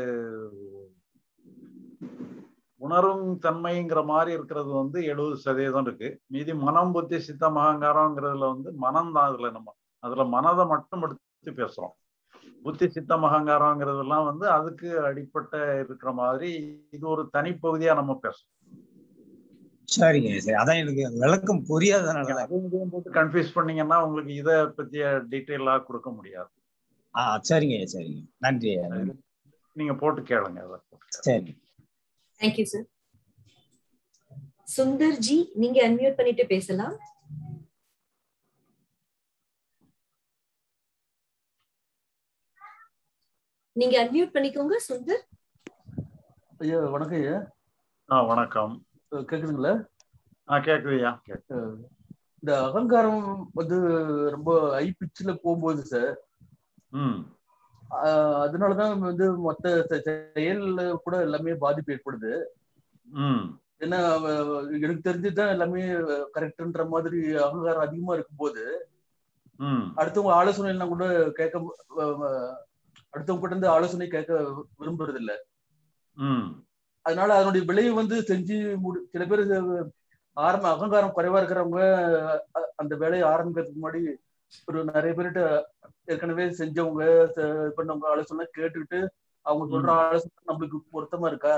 உணரும் தன்மைங்கிற மாதிரி இருக்கிறது வந்து எழுபது சதவீதம் இருக்கு மீதி மனம் புத்தி சித்தம் அகங்காரம்ங்கிறதுல வந்து மனம் தான் அதுல நம்ம அதுல மனதை மட்டும் எடுத்து பேசுறோம் புத்தி சித்தம் அகங்காரங்கிறதெல்லாம் வந்து அதுக்கு அடிப்பட்ட இருக்கிற மாதிரி இது ஒரு தனிப்பகுதியா நம்ம பேசுறோம் சரிங்க சரி அதான் எனக்கு விளக்கம் புரியாததுனால அதையும் இதையும் போட்டு கன்ஃபியூஸ் பண்ணீங்கன்னா உங்களுக்கு இதை பத்திய டீட்டெயிலா கொடுக்க முடியாது ஆ சரிங்க சரிங்க நன்றி நீங்க போட்டு கேளுங்க அதை சரி தேங்க்யூ சார் சுந்தர் ஜி நீங்க அன்மியூட் பண்ணிட்டு பேசலாம் நீங்க அன்மியூட் பண்ணிக்கோங்க சுந்தர் ஐயா வணக்கம் ஐயா ஆ வணக்கம் அஹ் கேக்குதுங்களா ஆ கேக்குதுயா கேக்கு அஹ் இந்த அகங்காரம் வந்து ரொம்ப ஹை பிச்சில் போகும்போது சார் ம் அதனாலதான் வந்து மொத்த செ- செயல்ல கூட எல்லாமே பாதிப்பு ஏற்படுது ம் ஏன்னா அவ- எனக்கு தெரிஞ்சுதான் எல்லாமே கரெக்ட்ன்ற மாதிரி அகங்காரம் அதிகமா இருக்கும்போது ம் அடுத்தவங்க ஆலோசனை எல்லாம் கூட கேட்க அஹ் அஹ் அடுத்தவங்க கிட்ட இருந்து ஆலோசனை கேட்க விரும்புறது இல்ல ம் அதனால அதனுடைய விளைவு வந்து செஞ்சு முடி சில பேர் ஆரம்ப அகங்காரம் குறைவா இருக்கிறவங்க அ- அந்த வேலையை ஆரம்பிக்கிறதுக்கு முன்னாடி ஒரு நிறைய பேர்கிட்ட ஏற்கனவே செஞ்சவங்க ச- இது பண்ணவங்க ஆலோசனை கேட்டுட்டு அவங்க சொல்ற ஆலோசனை நம்மளுக்கு பொருத்தமா இருக்கா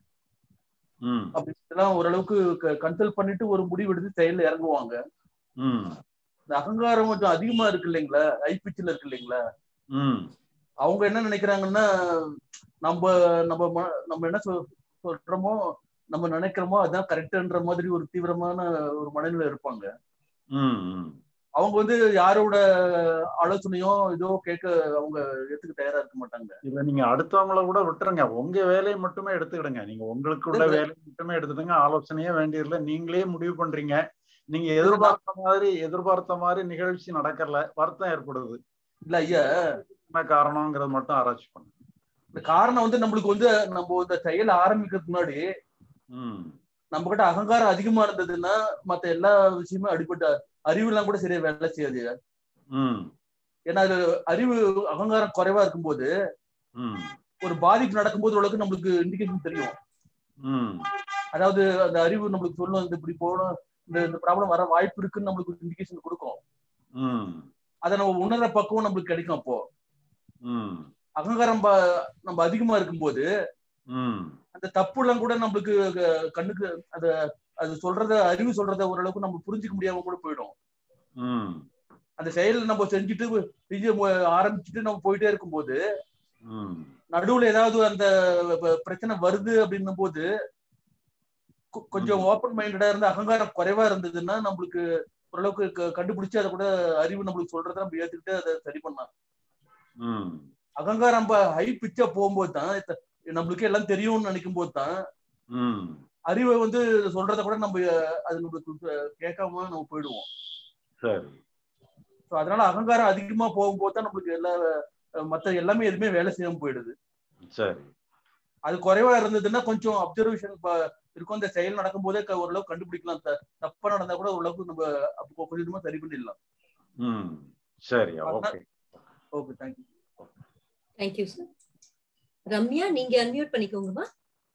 ம் அப்படின்றதெல்லாம் ஓரளவுக்கு கன்சல்ட் பண்ணிட்டு ஒரு முடிவு எடுத்து செயல்ல இறங்குவாங்க ம் இந்த அகங்காரம் கொஞ்சம் அதிகமா இருக்கு இல்லைங்களா ஐபிச்சில் இருக்கு இல்லைங்களா ம் அவங்க என்ன நினைக்கிறாங்கன்னா நம்ம நம்ம ம- நம்ம என்ன சொல் சொல்றோமோ நம்ம நினைக்கிறோமோ அதான் கரெக்ட்ன்ற மாதிரி ஒரு தீவிரமான ஒரு மனநிலை இருப்பாங்க ம் ம் அவங்க வந்து யாரோட ஆலோசனையோ இதோ கேட்க அவங்க ஏத்துக்க தயாரா இருக்க மாட்டாங்க இல்ல நீங்க அடுத்தவங்கள கூட விட்டுருங்க உங்க வேலையை மட்டுமே எடுத்துக்கிடுங்க நீங்க உங்களுக்குள்ள வேலையை மட்டுமே எடுத்துடுங்க ஆலோசனையே வேண்டியதில்லை நீங்களே முடிவு பண்றீங்க நீங்க எதிர்பார்த்த மாதிரி எதிர்பார்த்த மாதிரி நிகழ்ச்சி நடக்கல வருத்தம் ஏற்படுது இல்ல ஐயா என்ன காரணங்கிறது மட்டும் ஆராய்ச்சி பண்ணுங்க இந்த காரணம் வந்து நம்மளுக்கு வந்து நம்ம இந்த செயல் ஆரம்பிக்கிறதுக்கு முன்னாடி ம் நம்ம கிட்ட அகங்காரம் அதிகமா இருந்ததுன்னா மத்த எல்லா விஷயமும் அடிபட்ட அறிவு எல்லாம் கூட சரியா வேலை செய்யாது ம் ஏன்னா அது அறிவு அகங்காரம் குறைவா இருக்கும்போது ம் ஒரு பாதிப்பு நடக்கும்போது ஓரளவுக்கு நம்மளுக்கு இண்டிகேஷன் தெரியும் ம் அதாவது அந்த அறிவு நம்மளுக்கு சொல்லும் இந்த இப்படி போகணும் இந்த இந்த ப்ராப்ளம் வர வாய்ப்பு இருக்குன்னு நம்மளுக்கு இண்டிகேஷன் கொடுக்கும் ம் அதை நம்ம உணர்ற பக்குவம் நம்மளுக்கு கிடைக்கும் அப்போ ம் அகங்காரம் ப- நம்ம அதிகமா இருக்கும்போது ம் அந்த தப்பு எல்லாம் கூட நம்மளுக்கு க- கண்ணுக்கு அந்த அது சொல்றத அறிவு சொல்றத ஓரளவுக்கு நம்ம புரிஞ்சுக்க முடியாம கூட போயிடும் ம் அந்த செயல் நம்ம செஞ்சுட்டு செஞ்சு மு- ஆரம்பிச்சுட்டு நம்ம போயிட்டே இருக்கும்போது ம் நடுவுல ஏதாவது அந்த ப- பிரச்சனை வருது அப்படின்னும் போது கொ- கொஞ்சம் ஓப்பன் மைண்டடா இருந்து அகங்காரம் குறைவா இருந்ததுன்னா நம்மளுக்கு ஓரளவுக்கு க- கண்டுபிடிச்சு அதை கூட அறிவு நம்மளுக்கு சொல்றதை நம்ம ஏத்துக்கிட்டு அதை சரி பண்ணலாம் ம் அகங்காரம் ஹை பிச்சா போகும்போது தான் இத்த- நம்மளுக்கு எல்லாம் தெரியும்னு நினைக்கும் போது தான் ம் அறிவை வந்து சொல்றத கூட நம்ம அது நம்மளுக்கு கேட்காம நம்ம போயிடுவோம் சரி ஸோ அதனால அகங்காரம் அதிகமா போகும்போது தான் நம்மளுக்கு எல்லா அஹ், மத்த எல்லாமே எதுவுமே வேலை செய்யாம போயிடுது சரி அது குறைவா இருந்ததுன்னா கொஞ்சம் அப்சர்வேஷன் இருக்கும் அந்த செயல் நடக்கும் போதே க- ஓரளவுக்கு கண்டுபிடிக்கலாம் த- தப்பா நடந்தா கூட ஓரளவுக்கு நம்ம அப்போ கொஞ்சம் கொஞ்சமா சரி பண்ணிடலாம் ம் சரி okay okay thank you thank you sir Ramya நீங்க அன்மியூட் பண்ணிக்கோங்கம்மா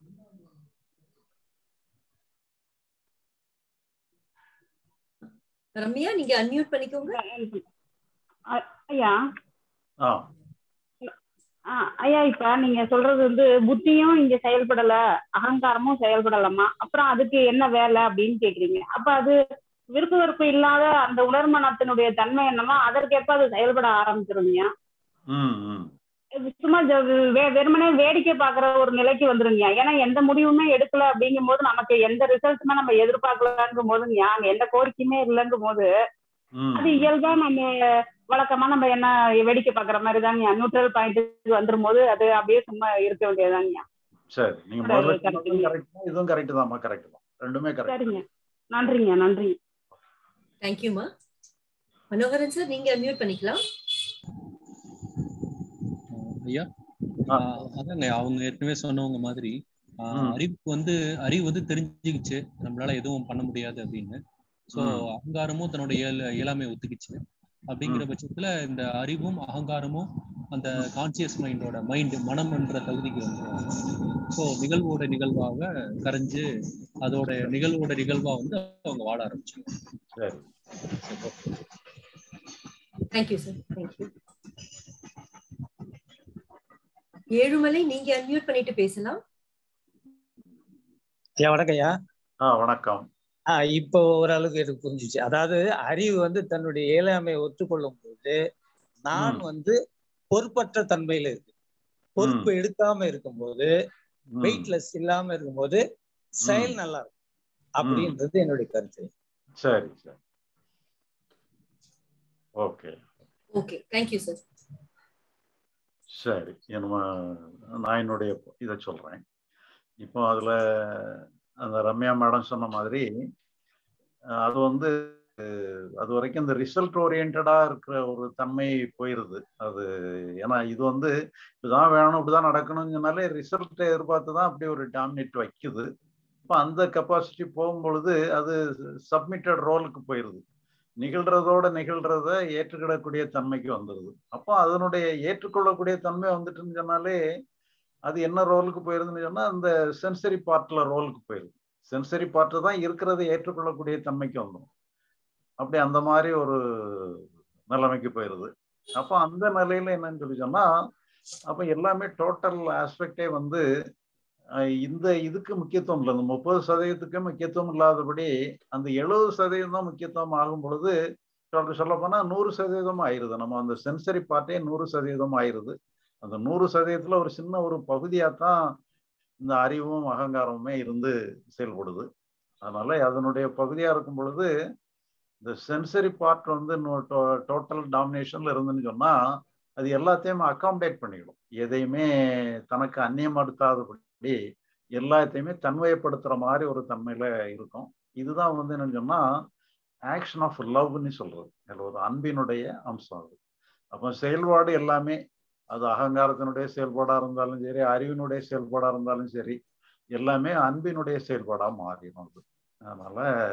ரம்யா நீங்க அன்மியூட் பண்ணிக்கோங்க ஐயா ஆ ஆ, ஐயா இப்ப நீங்க சொல்றது வந்து புத்தியும் இங்க செயல்படல அகங்காரமும் செயல்படலாமா அப்புறம் அதுக்கு என்ன வேலை அப்படின்னு கேக்குறீங்க அப்ப அது விருப்பு வெறுப்பு இல்லாத அந்த உணர்மனத்தினுடைய தன்மை என்னமோ அதற்கேற்ப அது செயல்பட ஆரம்பிச்சிருங்க ம் ம் சும்மா ஜ- வே- வெறுமனே வேடிக்கை பாக்குற ஒரு நிலைக்கு வந்துருங்க ஏன்னா எந்த முடிவுமே எடுக்கல அப்படிங்கும் போது நமக்கு எந்த ரிசல்ட்டுமே நம்ம எதிர்பார்க்கலங்கும் போதுங்க அங்க எந்த கோரிக்கையுமே இல்லைங்கும் போது ம் அது இயல்பா நம்ம வழக்கமா நம்ம என்ன வேடிக்கை பாக்குற மாதிரி தாங்க நியூட்ரல் பாயிண்ட்டுக்கு வந்துரும் போது அது அப்படியே சும்மா இருக்க வேண்டியதுதாங்க சரி நீங்க சரி, முதல்ல correct. சொன்னதும் கரெக்ட் தான் இதுவும் கரெக்ட் தான்மா கரெக்ட் தான் ரெண்டுமே கரெக்ட் சரிங்க நன்றிங்க நன்றி தேங்க்யூமா மனோகரன் சார் நீங்க அன்மியூட் பண்ணிக்கலாம் ஐயா ஆஹ் அதாங்க அவங்க ஏற்கனவே சொன்னவங்க மாதிரி ஆஹ் ம். அறிவுக்கு வந்து அறிவு வந்து தெரிஞ்சுக்கிச்சு நம்மளால எதுவும் பண்ண முடியாது அப்படின்னு சோ ம். அகங்காரமும் தன்னோட இயல் இயலாமையை ஒத்துக்கிச்சு அப்படிங்கிற பட்சத்துல இந்த அறிவும் அகங்காரமும் அந்த கான்சியஸ் மைண்டோட மைண்ட் மனம் என்ற தகுதிக்கு வந்துடும் ஸோ நிகழ்வோட நிகழ்வாக கரைஞ்சு அதோட நிகழ்வோட நிகழ்வா வந்து அவங்க வாழ ஆரம்பிச்சாங்க சரி தேங்க்யூ சார் தேங்க்யூ ஏழுமலை நீங்க அன்மியூட் பண்ணிட்டு பேசலாம் ஐயா வணக்கம் ஐயா ஆ வணக்கம் ஆஹ் இப்போ ஓரளவுக்கு எனக்கு புரிஞ்சுச்சு அதாவது அறிவு வந்து தன்னுடைய இயலாமையை ஒத்துக்கொள்ளும் போது நான் வந்து பொறுப்பற்ற தன்மையில இருக்கு பொறுப்பு எடுக்காம இருக்கும்போது ம். வெயிட்லெஸ் இல்லாம இருக்கும்போது செயல் நல்லா இருக்கும் அப்படின்றது என்னுடைய கருத்து சரி சரி ஓகே ஓகே தேங்க்யூ சார் சரி நம்ம நான் என்னுடைய இதை சொல்றேன் இப்போ அதுல அந்த ரம்யா மேடம் சொன்ன மாதிரி அஹ், அது வந்து அஹ், அது வரைக்கும் இந்த ரிசல்ட் ஓரியன்டா இருக்கிற ஒரு தன்மை போயிருது அது ஏன்னா இது வந்து இப்படிதான் வேணும் இப்படிதான் நடக்கணும்னு சொன்னாலே ரிசல்ட்டை எதிர்பார்த்து தான் அப்படி ஒரு டாமினேட் வைக்குது இப்போ அந்த கெப்பாசிட்டி போகும்பொழுது அது சப்மிட்டட் ரோலுக்கு போயிருது நிகழ்றதோட நிகழ்றத ஏற்றுக்கிடக்கூடிய தன்மைக்கு வந்துடுது அப்போ அதனுடைய ஏற்றுக்கொள்ளக்கூடிய தன்மை வந்துட்டுன்னு சொன்னாலே அது என்ன ரோலுக்கு போயிருதுன்னு சொன்னா அந்த சென்சரி பார்ட்ல ரோலுக்கு போயிருது சென்சரி பார்ட் தான் இருக்கிறத ஏற்றுக்கொள்ளக்கூடிய தன்மைக்கு வந்துடும் அப்படி அந்த மாதிரி ஒரு நிலைமைக்கு போயிருது அப்போ அந்த நிலையில என்னன்னு சொல்லி சொன்னா அப்போ எல்லாமே டோட்டல் ஆஸ்பெக்டே வந்து அஹ், இந்த இதுக்கு முக்கியத்துவம் இல்லை இந்த முப்பது சதவீதத்துக்கு முக்கியத்துவம் இல்லாதபடி அந்த எழுபது சதவீதம் தான் முக்கியத்துவம் ஆகும் பொழுது சொல்ல போனா நூறு சதவீதம் ஆயிருது நம்ம அந்த சென்சரி பார்ட்டே நூறு சதவீதம் ஆயிருது அந்த நூறு சதவீதத்துல ஒரு சின்ன ஒரு பகுதியாக தான் இந்த அறிவும் அகங்காரமுமே இருந்து செயல்படுது அதனால அதனுடைய பகுதியா இருக்கும் பொழுது இந்த சென்சரி பார்ட் வந்து டோட்டல் டாமினேஷன்ல இருந்துன்னு சொன்னா அது எல்லாத்தையும் அகாமடேட் பண்ணிடும் எதையுமே தனக்கு அந்நியப்படுத்தாதபடி எல்லாத்தையுமே தன்மையப்படுத்துற மாதிரி ஒரு தன்மையில இருக்கும் இதுதான் வந்து என்னன்னு சொன்னா ஆக்ஷன் ஆஃப் லவ்னு சொல்றது அதில் ஒரு அன்பினுடைய அம்சம் அது அப்போ செயல்பாடு எல்லாமே அது அகங்காரத்தினுடைய செயல்பாடா இருந்தாலும் சரி அறிவினுடைய செயல்பாடா இருந்தாலும் சரி எல்லாமே அன்பினுடைய செயல்பாடா மாறிடும் அது அதனால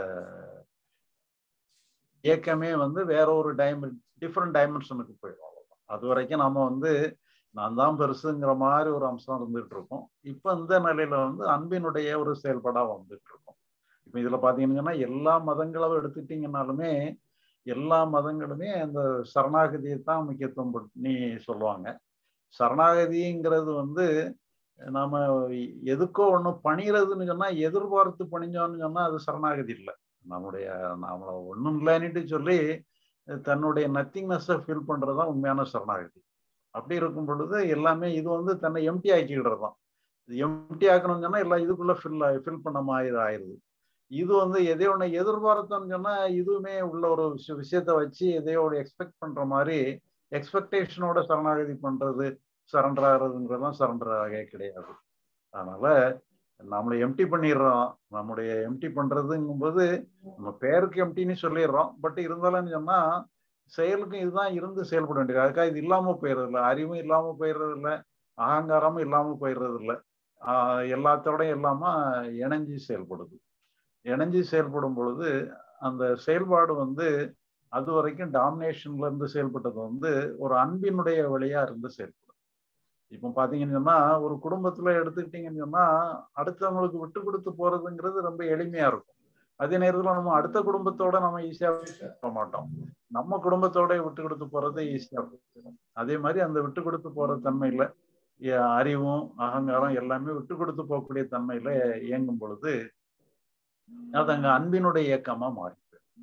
இயக்கமே வந்து வேற ஒரு டைமென் டிஃப்ரெண்ட் டைமென்ஷனுக்கு போயிடும் அவ்வளவுதான் அது வரைக்கும் நம்ம வந்து நான் தான் பெருசுங்கிற மாதிரி ஒரு அம்சம் இருந்துகிட்டு இருக்கோம் இப்போ இந்த நிலையில வந்து அன்பினுடைய ஒரு செயல்பாடா வந்துட்டு இருக்கோம் இப்போ இதுல பாத்தீங்கன்னா எல்லா மதங்களும் எடுத்துட்டீங்கன்னாலுமே எல்லா மதங்களுமே அந்த சரணாகதியை தான் முக்கியத்துவம் பண்ணி சொல்லுவாங்க சரணாகதிங்கிறது வந்து நாம எதுக்கோ ஒண்ணு பணிகிறதுன்னு சொன்னா எதிர்பார்த்து பணிஞ்சோம்னு சொன்னா அது சரணாகதி இல்லை நம்முடைய நாம ஒண்ணும் இல்லைன்னுட்டு சொல்லி தன்னுடைய நத்திங்னஸை ஃபீல் பண்றதுதான் உண்மையான சரணாகதி அப்படி இருக்கும் பொழுது எல்லாமே இது வந்து தன்னை எம்டி ஆக்கிக்கிடுறது தான் எம்டி ஆக்கணும்னு சொன்னா எல்லாம் இதுக்குள்ள ஃபில் ஃபில் பண்ண மாதிரி ஆயிடுது இது வந்து எதையோ ஒன்று எதிர்பார்த்தோம்னு சொன்னா இதுவுமே உள்ள ஒரு விஷய விஷயத்த வச்சு எதையோ ஒரு எக்ஸ்பெக்ட் பண்ற மாதிரி எக்ஸ்பெக்டேஷனோட சரணாகதி பண்றது சரண்டர் ஆகிறதுங்கிறதுலாம் சரண்டர் ஆகவே கிடையாது அதனால நம்மளை எம்டி பண்ணிடுறோம் நம்முடைய எம்டி பண்றதுங்கும்போது நம்ம பேருக்கு எம்டின்னு சொல்லிடுறோம் பட் இருந்தாலும் சொன்னா செயலுக்கும் இதுதான் இருந்து செயல்பட வேண்டியது அதுக்காக இது இல்லாம போயிடுறது இல்லை அறிவும் இல்லாம போயிடுறது இல்லை அகங்காரமும் இல்லாம போயிடுறது இல்லை ஆஹ் எல்லாத்தோடையும் இல்லாம இணைஞ்சு செயல்படுது இணைஞ்சு செயல்படும் பொழுது அந்த செயல்பாடு வந்து அது வரைக்கும் டாமினேஷன்ல இருந்து செயல்பட்டது வந்து ஒரு அன்பினுடைய வழியா இருந்து செயல்படும் இப்போ பாத்தீங்கன்னு சொன்னா ஒரு குடும்பத்துல எடுத்துக்கிட்டீங்கன்னு சொன்னா அடுத்தவங்களுக்கு விட்டு கொடுத்து போறதுங்கிறது ரொம்ப எளிமையா இருக்கும் அதே நேரத்துல நம்ம அடுத்த குடும்பத்தோட நம்ம ஈஸியா போக மாட்டோம் நம்ம குடும்பத்தோட விட்டு கொடுத்து போறது ஈஸியா இருக்கும் அதே மாதிரி அந்த விட்டு கொடுத்து போற தன்மையில அறிவும் அகங்காரம் எல்லாமே விட்டு கொடுத்து போகக்கூடிய தன்மையில இயங்கும் பொழுது அது அங்க அன்பினுடைய இயக்கமா மாறி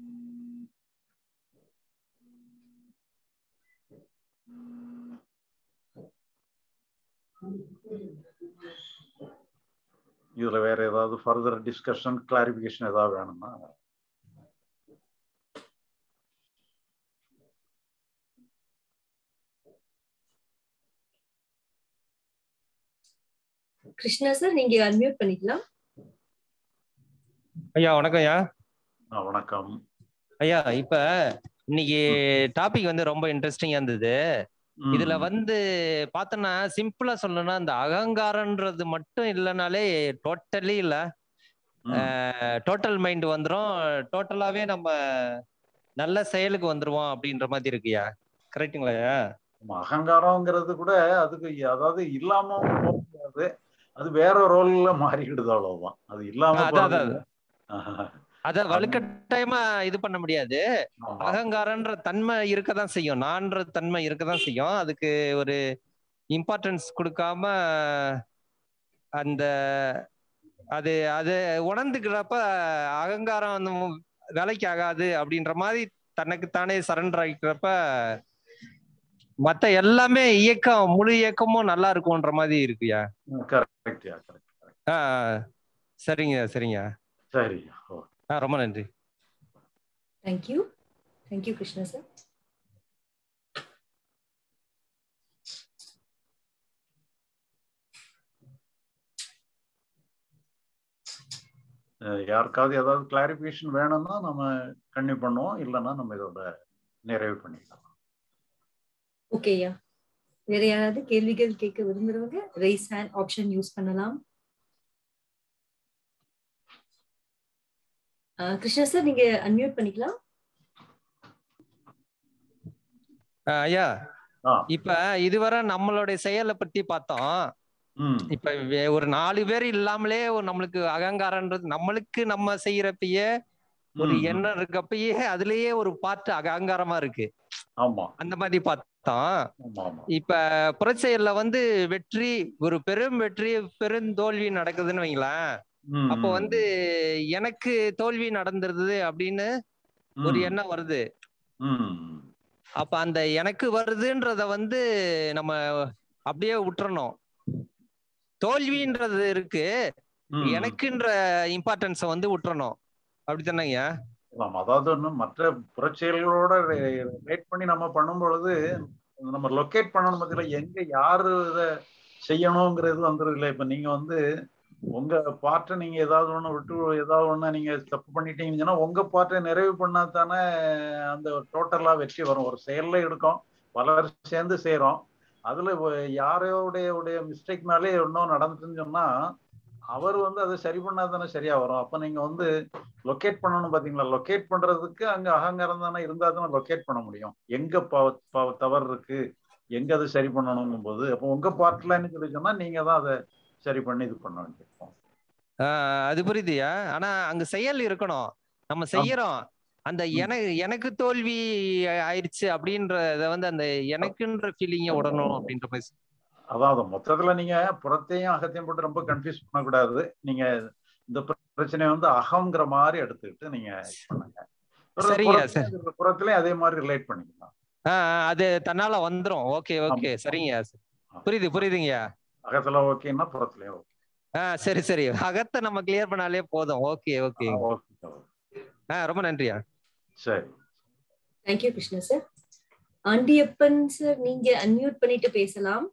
இதுல வேற ஏதாவது ஃபர்தர் டிஸ்கஷன் கிளாரிபிகேஷன் ஏதாவது வேணும்னா கிருஷ்ணா சார் நீங்க அன்மியூட் பண்ணிக்கலாம் ஐயா வணக்கம் ஐயா வணக்கம் ஐயா இப்ப இன்னைக்கு டாபிக் வந்து ரொம்ப இன்ட்ரெஸ்டிங்கா இருந்தது இதுல வந்து பார்த்தோன்னா சிம்பிளா சொல்லணும்னா இந்த அகங்காரன்றது மட்டும் இல்லைனாலே டோட்டலி இல்ல டோட்டல் மைண்ட் வந்துரும் டோட்டலாவே நம்ம நல்ல செயலுக்கு வந்துருவோம் அப்படின்ற மாதிரி இருக்குயா கரெக்டுங்களா அகங்காரங்கிறது கூட அதுக்கு அதாவது இல்லாம போக முடியாது அது வேற ரோல்ல மாறிக்கிடுது அவ்வளவுதான் அது இல்லாம அத வலுக்கட்டாயமா இது பண்ண முடியாது அகங்காரன்ற தன்மை இருக்கதான் செய்யும் நான்ற தன்மை இருக்கதான் செய்யும் அதுக்கு ஒரு இம்பார்ட்டன்ஸ் கொடுக்காம அந்த அது அது உணர்ந்துக்கிறப்ப அகங்காரம் வந்து வேலைக்கு ஆகாது அப்படின்ற மாதிரி தனக்கு தானே சரண்டர் ஆகிக்கிறப்ப மத்த எல்லாமே இயக்கம் முழு இயக்கமும் நல்லா இருக்கும்ன்ற மாதிரி இருக்குயா ஆஹ் சரிங்க சரிங்க சரி ஆ ரொம்ப நன்றி தேங்க்யூ தேங்க்யூ கிருஷ்ணா சார் யாருக்காவது ஏதாவது கிளாரிபிகேஷன் வேணும்னா நம்ம கன்னியூ பண்ணுவோம் இல்லைன்னா நம்ம இதோட நிறைவு பண்ணிக்கலாம் ஓகேயா வேற யாராவது கேள்விகள் கேட்க விரும்புறவங்க ரைஸ் ஹேண்ட் ஆப்ஷன் யூஸ் பண்ணலாம் கிருஷ்ணா சார் நீங்க அன்மியூட் பண்ணிக்கலாம் ஐயா இப்ப இதுவரை நம்மளுடைய செயலை பத்தி பார்த்தோம் இப்ப ஒரு நாலு பேர் இல்லாமலே ஒரு நம்மளுக்கு அகங்காரன்றது நம்மளுக்கு நம்ம செய்யறப்பயே ஒரு எண்ணம் இருக்கப்பயே அதுலயே ஒரு பாட்டு அகங்காரமா இருக்கு அந்த மாதிரி பார்த்தோம் இப்ப புறச்செயல்ல வந்து வெற்றி ஒரு பெரும் வெற்றி பெருந்தோல்வி நடக்குதுன்னு வைங்களேன் அப்போ வந்து எனக்கு தோல்வி நடந்துருது அப்படின்னு ஒரு எண்ணம் வருது அப்ப அந்த எனக்கு வருதுன்றத வந்து நம்ம அப்படியே விட்டுறணும் தோல்வின்றது இருக்கு எனக்குன்ற இம்பார்ட்டன்ஸ வந்து விட்டுறணும் அப்படித்தானங்க அதாவது ஒன்றும் மற்ற புறச்செயல்களோட ரிலேட் பண்ணி நம்ம பண்ணும் பொழுது நம்ம லொக்கேட் பண்ணணும் பத்தில எங்க யாரு இதை செய்யணுங்கிறது வந்துடும் இல்லை இப்ப நீங்க வந்து உங்க பார்ட்டை நீங்க ஏதாவது ஒண்ணு விட்டு ஏதாவது ஒண்ணு நீங்க தப்பு பண்ணிட்டீங்கன்னா உங்க பார்ட்டை நிறைவு பண்ணா தானே அந்த டோட்டலா வெற்றி வரும் ஒரு செயல்ல எடுக்கும் பலர் சேர்ந்து செய்யறோம் அதுல யாரோடைய உடைய மிஸ்டேக்னாலே இன்னும் நடந்துச்சுன்னு சொன்னா அவர் வந்து அதை சரி பண்ணா தானே சரியா வரும் அப்ப நீங்க வந்து லொக்கேட் பண்ணணும் பாத்தீங்களா லொக்கேட் பண்றதுக்கு அங்க அகங்காரம் தானே இருந்தா தானே லொக்கேட் பண்ண முடியும் எங்க தவறு இருக்கு எங்க அதை சரி பண்ணணுங்கும் போது அப்போ உங்க பார்ட்லன்னு சொல்லி சொன்னா நீங்க தான் அதை சரி பண்ணி இது பண்ண வேண்டியிருக்கும் அது புரியுதுயா ஆனா அங்க செயல் இருக்கணும் நம்ம செய்யறோம் அந்த எனக்கு எனக்கு தோல்வி ஆயிடுச்சு அப்படின்றத வந்து அந்த எனக்குன்ற ஃபீலிங்க விடணும் அப்படின்ற மாதிரி அதாவது மொத்தத்துல நீங்க புறத்தையும் அகத்தையும் போட்டு ரொம்ப கன்ஃபியூஸ் பண்ணக்கூடாது நீங்க இந்த பிரச்சனையை வந்து அகங்கிற மாதிரி எடுத்துக்கிட்டு நீங்க இது பண்ணுங்க பிறகு சரிங்க, புறத்துலயும் புறத்துலயும் அதே மாதிரி ரிலேட் பண்ணிக்கலாம் ஆ, ஆ, அது தன்னால வந்துரும் ஓகே ஓகே சரிங்க புரியுது புரியுதுங்கய்யா அகத்துல ஓகேன்னா புறத்துலயும் ஓகே ஆ சரி சரி அகத்தை நம்ம கிளியர் பண்ணாலே போதும் ஓகே ஓகே ஆ ரொம்ப நன்றியா சரி thank you Krishna sir Andiyappan sir நீங்க அன்மியூட் பண்ணிட்டு பேசலாம்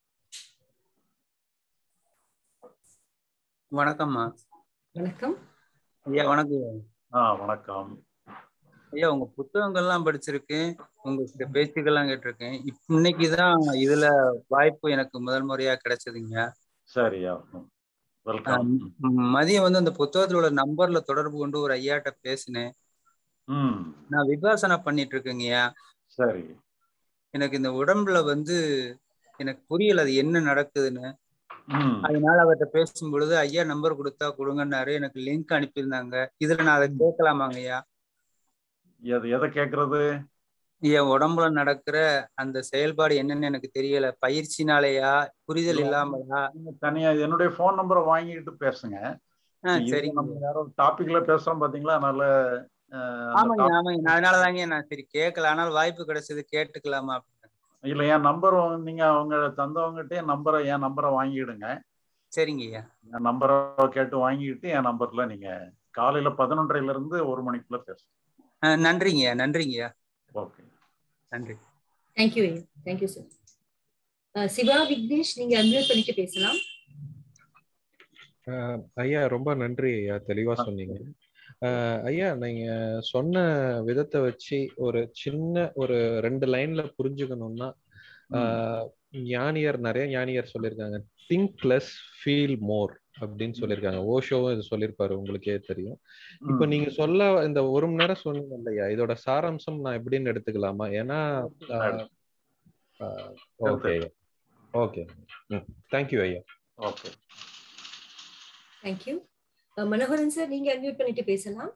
வணக்கம்மா வணக்கம் ஐயா வணக்கம் ஆ வணக்கம் ஐயா உங்க புத்தகங்கள்லாம் படிச்சிருக்கேன் உங்ககிட்ட பேச்சுக்கள்லாம் கேட்டிருக்கேன் இப்ப இன்னைக்குதான் இதுல வாய்ப்பு எனக்கு முதல் முறையா கிடைச்சதுங்க சரியா வெல்கம் ம், மதியம் வந்து அந்த புத்தகத்துல உள்ள நம்பர்ல தொடர்பு கொண்டு ஒரு ஐயாட்ட பேசினேன் ம் நான் விபாசனா பண்ணிட்டு இருக்கேங்கய்யா சரி எனக்கு இந்த உடம்புல வந்து எனக்கு புரியல அது என்ன நடக்குதுன்னு ம் அதனால அவர்கிட்ட பேசும் பொழுது ஐயா நம்பர் கொடுத்தா கொடுங்கன்னாரு எனக்கு லிங்க் அனுப்பியிருந்தாங்க இதுல நான் அதை கேட்கலாமாங்க ஐயா எது எதை கேக்குறது என் உடம்புல நடக்கிற அந்த செயல்பாடு என்னன்னு எனக்கு தெரியல பயிற்சினாலயா புரிதல் இல்லாமலா நீங்க தனியா என்னுடைய ஃபோன் நம்பரை வாங்கிட்டு பேசுங்க ஆ, இது சரிங்க. நம்ம யாரோ டாபிக்ல பேசுறோம் பாத்தீங்களா அதனால அஹ், அந்த ஆமாங்க topic- ஆமாங்க நான் அதனாலதாங்க நான் சரி கேட்கல ஆனால் வாய்ப்பு கிடைச்சது கேட்டுக்கலாமா அப்படின்னு. இல்ல என் நம்பர் நீங்க அவங்க தந்தவங்ககிட்ட என் நம்பரை என் நம்பரை வாங்கிடுங்க சரிங்க ஐயா என் நம்பரை கேட்டு வாங்கிட்டு என் நம்பர்ல நீங்க காலையில பதினொன்றரைல இருந்து ஒரு மணிக்குள்ள பேசுங்க ஆ, நன்றிங்கய்யா நன்றிங்கய்யா ஓகே நன்றி தேங்க்யூ ஐயா தேங்க்யூ சார் சிவா விக்னேஷ் நீங்க அன்மியூட் பண்ணிட்டு பேசலாம் ஆஹ் ஐயா ரொம்ப நன்றி ஐயா தெளிவா சொன்னீங்க ஆஹ் ஐயா நீங்க சொன்ன விதத்தை வச்சு ஒரு சின்ன ஒரு ரெண்டு லைன்ல புரிஞ்சுக்கணும்னா ஆஹ் ஞானியர் நிறைய ஞானியர் சொல்லியிருக்காங்க திங்க் லெஸ் ஃபீல் மோர் அப்படின்னு சொல்லியிருக்காங்க ஓஷோவும் இது சொல்லியிருப்பாரு உங்களுக்கே தெரியும் இப்ப நீங்க சொல்ல இந்த ஒரு மணி நேரம் சொன்னீங்க இல்லையா இதோட சாராம்சம் நான் எப்படின்னு எடுத்துக்கலாமா ஏன்னா ஓகே ஓகே தேங்க்யூ ஐயா ஓகே தேங்க்யூ மனோகரன் சார் நீங்க அன்மியூட் பண்ணிட்டு பேசலாம்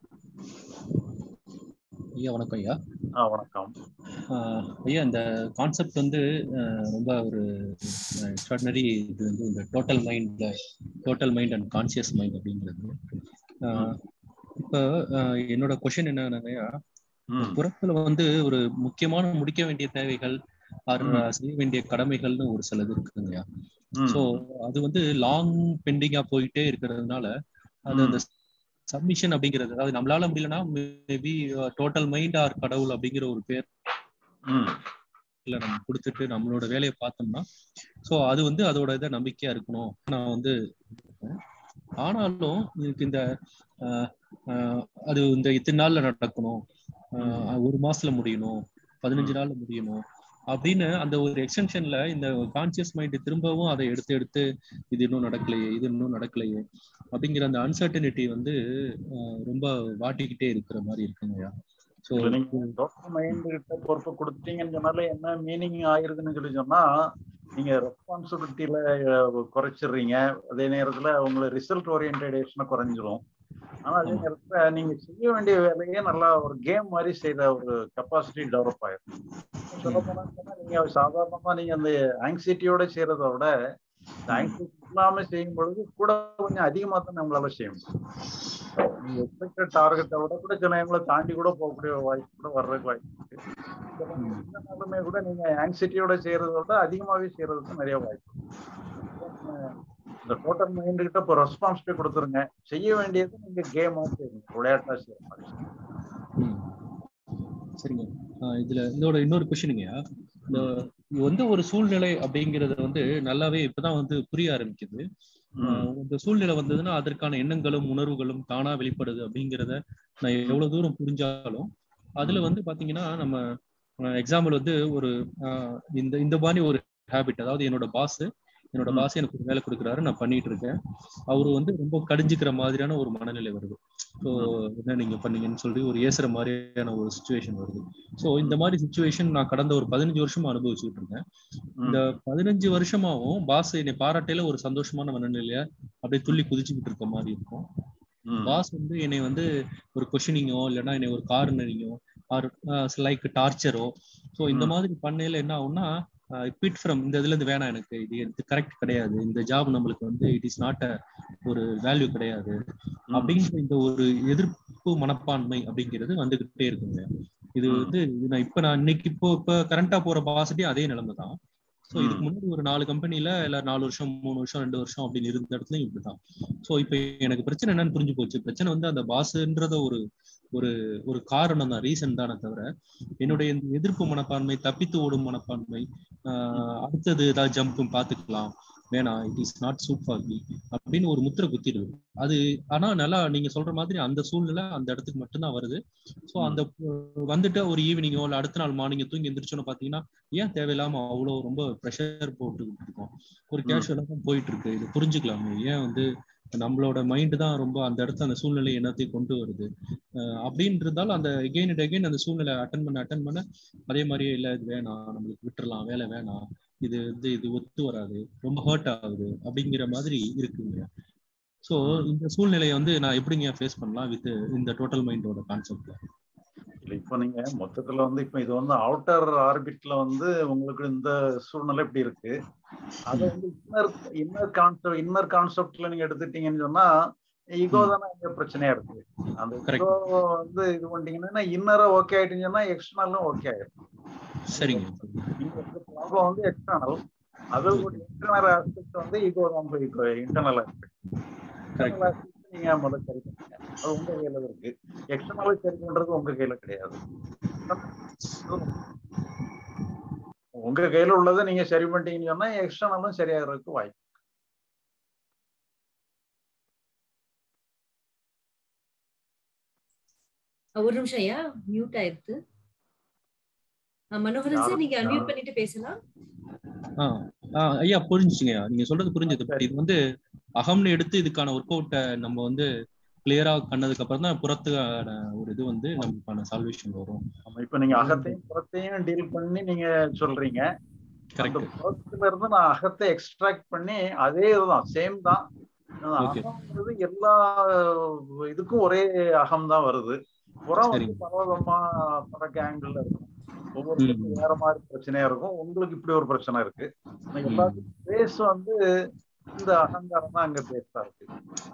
ஐயா வணக்கம் ஐயா ஆ வணக்கம் ஆஹ் ஐயா இந்த கான்செப்ட் வந்து ஆஹ் ரொம்ப ஒரு எக்ஸ்ட்ராடினரி இது வந்து இந்த total mind total mind and conscious mind அப்படிங்கிறது ஆஹ் இப்போ ஆஹ் என்னோட கொஷின் என்னன்னாங்கய்யா புறத்துல வந்து ஒரு முக்கியமான முடிக்க வேண்டிய தேவைகள் ஆர் செய்ய வேண்டிய கடமைகள்னு ஒரு சிலது இருக்குங்கய்யா சோ அது வந்து லாங் பெண்டிங்கா போயிட்டே இருக்கிறதுனால அது அந்த சப்மிஷன் அப்படிங்கிறது அதாவது நம்மளால முடியலன்னா மேபி டோட்டல் மைண்ட் ஆர் கடவுள் அப்படிங்கிற ஒரு பேர் இல்ல நம்ம கொடுத்துட்டு நம்மளோட வேலையை பார்த்தோம்னா சோ அது வந்து அதோட இதை நம்பிக்கையா இருக்கணும் நான் வந்து ஆனாலும் எனக்கு இந்த ஆஹ் ஆஹ் அது இந்த இத்தனை நாள்ல நடக்கணும் ஆஹ் ஒரு மாசத்துல முடியணும் பதினஞ்சு நாள்ல முடியணும் அப்படின்னு அந்த ஒரு எக்ஸ்டென்ஷன்ல இந்த கான்சியஸ் மைண்ட் திரும்பவும் அதை எடுத்து எடுத்து இது இன்னும் நடக்கலையே இது இன்னும் நடக்கலையே அப்படிங்கிற அந்த அன்சர்டனிட்டி வந்து ஆஹ் ரொம்ப வாட்டிக்கிட்டே இருக்கிற மாதிரி இருக்குங்கய்யா ஸோ இல்ல, நீங்க டோட்டல் மைண்ட் கிட்ட பொறுப்பு கொடுத்தீங்கன்னு சொன்னாலே என்ன மீனிங் ஆயிருதுன்னு சொல்லி சொன்னா நீங்க ரெஸ்பான்சிபிலிட்டியில குறைச்சிடுறீங்க அதே நேரத்துல உங்களை ரிசல்ட் ஓரியன்டேஷனை குறைஞ்சிரும் ஆனா அதே நேரத்துல நீங்க செய்ய வேண்டிய வேலையே நல்லா ஒரு கேம் மாதிரி செய்யற ஒரு கெப்பாசிட்டி டெவலப் ஆயிரும் சொல்ல போனா சொன்னா நீங்க சாதாரணமா நீங்க அந்த ஆங்ஸைட்டியோட செய்யறத விட இந்த ஆங்ஸைட்டி இல்லாம செய்யும் பொழுது கூட கொஞ்சம் அதிகமா தான் நம்மளால செய்ய முடியும் நீங்க எக்ஸ்பெக்டட் டார்கெட்டை விட கூட சில நேரங்களை தாண்டி கூட போகக்கூடிய வாய்ப்பு கூட வர்றதுக்கு வாய்ப்பு இருக்கு இருந்தாலுமே கூட நீங்க ஆங்ஸைட்டியோட செய்யறத விட அதிகமாவே செய்யறதுக்கு நிறைய வாய்ப்பு இருக்கு. இந்த டோட்டல் மைண்ட் கிட்ட இப்போ ரெஸ்பான்சிபிலிட்டி கொடுத்துருங்க செய்ய வேண்டியது நீங்க கேமா செய்யுங்க விளையாட்டா செய்யற மாதிரி சரிங்க ஆஹ் இதுல இதோட இன்னொரு கொஸ்டினுங்கய்யா இந்த எந்த ஒரு சூழ்நிலை அப்படிங்கறது வந்து நல்லாவே இப்பதான் வந்து புரிய ஆரம்பிக்குது ஆஹ் இந்த சூழ்நிலை வந்ததுன்னா அதற்கான எண்ணங்களும் உணர்வுகளும் தானா வெளிப்படுது அப்படிங்கிறத நான் எவ்வளவு தூரம் புரிஞ்சாலும் அதுல வந்து பாத்தீங்கன்னா நம்ம எக்ஸாம்பிள் வந்து ஒரு ஆஹ் இந்த இந்த மாதிரி ஒரு ஹேபிட் அதாவது என்னோட பாஸ் என்னோட பாஸ் எனக்கு ஒரு வேலை கொடுக்குறாரு நான் பண்ணிட்டு இருக்கேன் அவரு வந்து ரொம்ப கடிஞ்சுக்கிற மாதிரியான ஒரு மனநிலை வருது ஸோ என்ன நீங்க பண்ணீங்கன்னு சொல்லி ஒரு ஏசுற மாதிரியான ஒரு சுச்சுவேஷன் வருது ஸோ இந்த மாதிரி சுச்சுவேஷன் நான் கடந்த ஒரு பதினஞ்சு வருஷமா அனுபவிச்சுட்டு இருக்கேன் இந்த பதினஞ்சு வருஷமாவும் பாஸ் என்னை பாராட்டையில ஒரு சந்தோஷமான மனநிலைய அப்படியே துள்ளி குதிச்சுக்கிட்டு இருக்க மாதிரி இருக்கும் பாஸ் வந்து என்னை வந்து ஒரு கொஷினிங்கோ இல்லைன்னா என்னை ஒரு கார்னரிங்கோ ஆர் லைக் டார்ச்சரோ ஸோ இந்த மாதிரி பண்ணையில என்ன ஆகும்னா குவிட் ஃப்ரம் இந்த இதுல இருந்து வேணாம் எனக்கு இது இது கரெக்ட் கிடையாது இந்த ஜாப் நம்மளுக்கு வந்து இட் இஸ் நாட் அ ஒரு வேல்யூ கிடையாது அப்படிங்கிற இந்த ஒரு எதிர்ப்பு மனப்பான்மை அப்படிங்கிறது வந்துகிட்டே இருக்குங்க இது வந்து இது நான் இப்ப நான் இன்னைக்கு இப்போ இப்ப கரண்டா போற பாசிட்டிவ் அதே நிலைமை தான் ஸோ இதுக்கு முன்னாடி ஒரு நாலு கம்பெனில இல்ல நாலு வருஷம் மூணு வருஷம் ரெண்டு வருஷம் அப்படின்னு இருந்த இடத்துலயும் இப்படிதான் ஸோ இப்போ எனக்கு பிரச்சனை என்னன்னு புரிஞ்சு போச்சு பிரச்சனை வந்து அந்த பாஸ்ன்றத ஒரு ஒரு ஒரு காரணம் தான் ரீசன் தானே தவிர என்னுடைய இந்த எதிர்ப்பு மனப்பான்மை தப்பித்து ஓடும் மனப்பான்மை ஆஹ் அடுத்தது ஏதாவது ஜம்ப் பார்த்துக்கலாம் வேணாம் it is not suit for me அப்படின்னு ஒரு முத்திரை குத்திடுது அது ஆனா நல்லா நீங்க சொல்ற மாதிரி அந்த சூழ்நிலை அந்த இடத்துக்கு மட்டும்தான் வருது ஸோ அந்த வந்துட்டு ஒரு ஈவினிங்கோ இல்ல அடுத்த நாள் மார்னிங் தூங்கி எந்திரிச்சோன்னு பாத்தீங்கன்னா ஏன் தேவையில்லாம அவ்வளோ ரொம்ப ப்ரெஷர் போட்டுக்கிட்டு இருக்கோம் ஒரு கேஷுவலா தான் போயிட்டு இருக்கு இது புரிஞ்சுக்கலாமே ஏன் வந்து நம்மளோட மைண்ட் தான் ரொம்ப அந்த இடத்துல அந்த சூழ்நிலை என்னத்தையும் கொண்டு வருது அப்படின்னு இருந்தாலும் அந்த எகெயின் அண்ட் எகெயின் அந்த சூழ்நிலை அட்டன் பண்ண அட்டன் பண்ண அதே மாதிரியே இல்லை இது வேணாம் நம்மளுக்கு விட்டுறலாம் வேலை வேணாம் இது வந்து இது ஒத்து வராது ரொம்ப ஹர்ட் ஆகுது அப்படிங்கிற மாதிரி இருக்குங்க ஸோ இந்த சூழ்நிலையை வந்து நான் எப்படிங்க ஃபேஸ் பண்ணலாம் வித் இந்த டோட்டல் மைண்டோட கான்செப்ட்ல இல்லை இப்போ நீங்க மொத்தத்துல வந்து இப்போ இது வந்து அவுட்டர் ஆர்பிட்ல வந்து உங்களுக்கு இந்த சூழ்நிலை இப்படி இருக்கு அது வந்து இன்னர் இன்னர் கான்செப்ட் இன்னர் கான்செப்ட்ல நீங்க எடுத்துட்டீங்கன்னு சொன்னா ஈகோ தானே இங்க பிரச்சனையா இருக்கு அந்த ஈகோ வந்து இது பண்ணிட்டீங்கன்னா இன்னரா ஓகே ஆயிட்டீங்கன்னா எக்ஸ்டர்னலும் ஓகே ஆயிடும் சரிங்க ப்ராப்ளம் வந்து எக்ஸ்டர்னல் அது ஒரு இன்டர்னல் ஆஸ்பெக்ட் வந்து ஈகோ தான் ego internal aspect internal aspect நீங்க முதல்ல சரி பண்ணுங்க அது உங்க கையில இருக்கு எக்ஸ்டர்னல் சரி பண்றது உங்க கையில கிடையாது உங்க கையில உள்ளதை நீங்க சரி பண்ணிட்டீங்கன்னு சொன்னா எக்ஸ்டர்னலும் சரியாகிறதுக்கு வாய்ப்பு ஒரு நிமிஷம் ஐயா மியூட் ஆயிடுது மனோகரன் சார் நீங்க அன்மியூட் பண்ணிட்டு பேசலாம் ஆஹ் ஐயா புரிஞ்சுச்சுங்க நீங்க சொல்றது புரிஞ்சது பட் இது வந்து அகம்னு எடுத்து இதுக்கான ஒர்க் அவுட்டை நம்ம வந்து கிளியரா பண்ணதுக்கு அப்புறம் தான் புறத்துக்கான ஒரு இது வந்து நமக்கான சால்வேஷன் வரும் இப்ப நீங்க அகத்தையும் புறத்தையும் டீல் பண்ணி நீங்க சொல்றீங்க அந்த புறத்துல இருந்து நான் அகத்தை எக்ஸ்ட்ராக்ட் பண்ணி அதே இதுதான் சேம் தான் அகம்ன்றது எல்லா இதுக்கும் ஒரே அகம் தான் வருது புறம் வந்து பரவதமா பறக்க ஆங்கிள் இருக்கும் ஒவ்வொருத்தருக்கும் வேற மாதிரி பிரச்சனையா இருக்கும் உங்களுக்கு இப்படி ஒரு பிரச்சனை இருக்கு எல்லாத்துக்கும் பேஸ் வந்து இந்த அகங்காரம் தான் அங்க பேஸா இருக்கு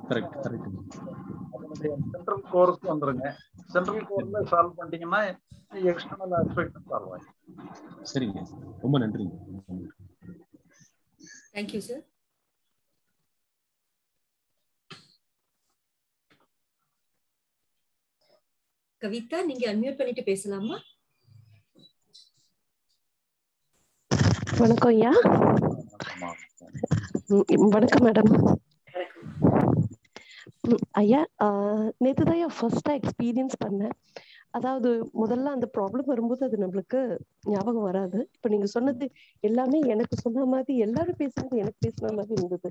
அதனுடைய சென்ட்ரல் கோருக்கு வந்துருங்க சென்ட்ரல் கோர்ல சால்வ் பண்ணிட்டீங்கன்னா எக்ஸ்டர்னல் ஆஸ்பெக்ட் சால்வ் ஆகும் சரிங்க ரொம்ப நன்றிங்க தேங்க்யூ சார் கவிதா நீங்க அன்மியூட் பண்ணிட்டு பேசலாமா வணக்கம் ஐயா வணக்கம் மேடம் ஐயா நேற்று தான் என் ஃபர்ஸ்டா எக்ஸ்பீரியன்ஸ் பண்ணேன் அதாவது முதல்ல அந்த ப்ராப்ளம் வரும்போது அது நம்மளுக்கு ஞாபகம் வராது இப்ப நீங்க சொன்னது எல்லாமே எனக்கு சொன்ன மாதிரி எல்லாரும் பேசுறது எனக்கு பேசுன மாதிரி இருந்தது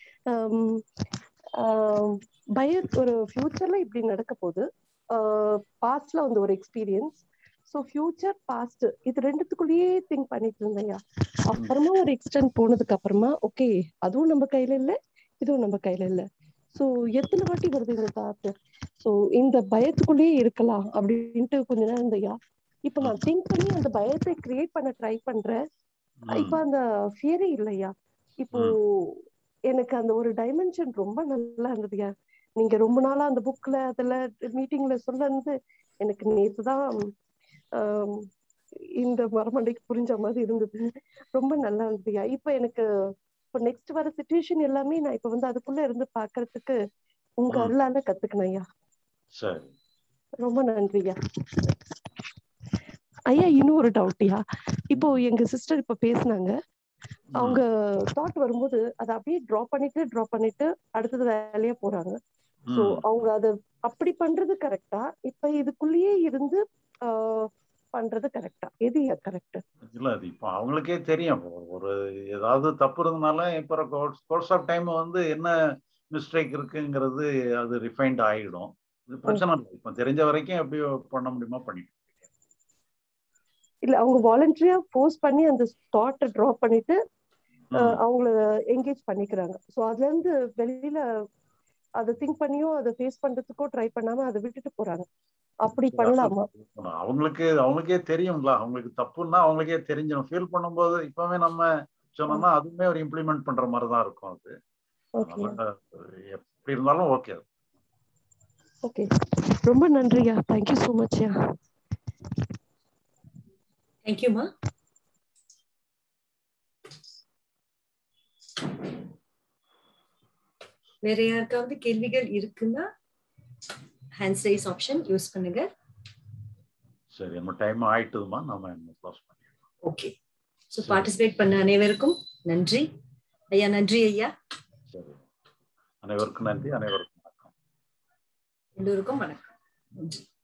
பய ஒரு ஃபியூச்சர்ல இப்படி நடக்க போகுது பாஸ்ட்ல வந்து ஒரு எக்ஸ்பீரியன்ஸ் ஸோ ஃபியூச்சர் பாஸ்ட் இது ரெண்டுத்துக்குள்ளேயே திங்க் பண்ணிட்டு இருந்தேயா அப்புறமா ஒரு எக்ஸ்டென்ட் போனதுக்கு அப்புறமா ஓகே அதுவும் நம்ம கையில இல்ல இதுவும் நம்ம கையில இல்ல ஸோ எத்தனை வாட்டி வருது இந்த தாட் ஸோ இந்த பயத்துக்குள்ளேயே இருக்கலாம் அப்படின்ட்டு கொஞ்ச நேரம் இருந்தையா இப்ப நான் திங்க் பண்ணி அந்த பயத்தை கிரியேட் பண்ண ட்ரை பண்றேன் இப்ப அந்த ஃபியரே இல்லையா இப்போ எனக்கு அந்த ஒரு டைமென்ஷன் ரொம்ப நல்லா இருந்ததுயா நீங்க ரொம்ப நாளா அந்த புக்ல அதுல மீட்டிங்ல சொல்ல எனக்கு நேத்து தான் இந்த மரமண்டைக்கு புரிஞ்ச மாதிரி இருந்தது ரொம்ப நல்லா இருந்ததுயா இப்ப எனக்கு இப்போ நெக்ஸ்ட் வர சுச்சுவேஷன் எல்லாமே நான் இப்ப வந்து அதுக்குள்ள இருந்து பாக்குறதுக்கு உங்க அருளால கத்துக்கணும் ஐயா ரொம்ப நன்றியா ஐயா இன்னும் ஒரு டவுட்யா இப்போ எங்க சிஸ்டர் இப்ப பேசினாங்க அவங்க தாட் வரும்போது அதை அப்படியே ட்ரா பண்ணிட்டு ட்ரா பண்ணிட்டு அடுத்தது வேலையா போறாங்க சோ அவங்க அத அப்படி பண்றது கரெக்டா இப்ப இதுக்குள்ளேயே இருந்து பண்றது கரெக்டா எது கரெக்ட் இல்ல அது இப்போ அவங்களுக்கே தெரியும் ஒரு ஏதாவது தப்பு இருந்தனால இப்போ கோர்ஸ் ஆஃப் டைம் வந்து என்ன மிஸ்டேக் இருக்குங்கிறது அது ரிஃபைன்ட் ஆகிடும் இது பிரச்சனை இல்லை இப்போ தெரிஞ்ச வரைக்கும் எப்படி பண்ண முடியுமா பண்ணிட்டு இல்ல அவங்க வாலண்டரியா போர்ஸ் பண்ணி அந்த தாட்டை ட்ரா பண்ணிட்டு அவங்கள என்கேஜ் பண்ணிக்கிறாங்க ஸோ அதுல இருந்து வெளியில அதை திங்க் பண்ணியும் அதை ஃபேஸ் பண்றதுக்கோ ட்ரை பண்ணாம அதை விட்டுட்டு போறாங்க அப்படி பண்ணலாமா அவங்களுக்கு அவங்களுக்கே தெரியும்ல அவங்களுக்கு தப்புன்னா அவங்களுக்கே தெரிஞ்சிடும் ஃபீல் பண்ணும்போது இப்பவே நம்ம சொன்னோம்னா அதுவுமே ஒரு இம்ப்ளிமெண்ட் பண்ற மாதிரி தான் இருக்கும் அது ஓகே அதனால எப்படி இருந்தாலும் ஓகே ஓகே ரொம்ப நன்றியா தேங்க்யூ ஸோ மச்யா தேங்க்யூமா வேற யாருக்காவது கேள்விகள் இருக்குன்னா ஹேண்ட்ஸ் ரைஸ் ஆப்ஷன் யூஸ் பண்ணுங்க சரி நம்ம டைம் ஆயிட்டுதுமா நம்ம க்ளோஸ் பண்ணிடலாம் ஓகே ஸோ பார்ட்டிசிபேட் பண்ண அனைவருக்கும் நன்றி ஐயா நன்றி ஐயா சரி அனைவருக்கும் நன்றி அனைவருக்கும் எல்லோருக்கும் வணக்கம் நன்றி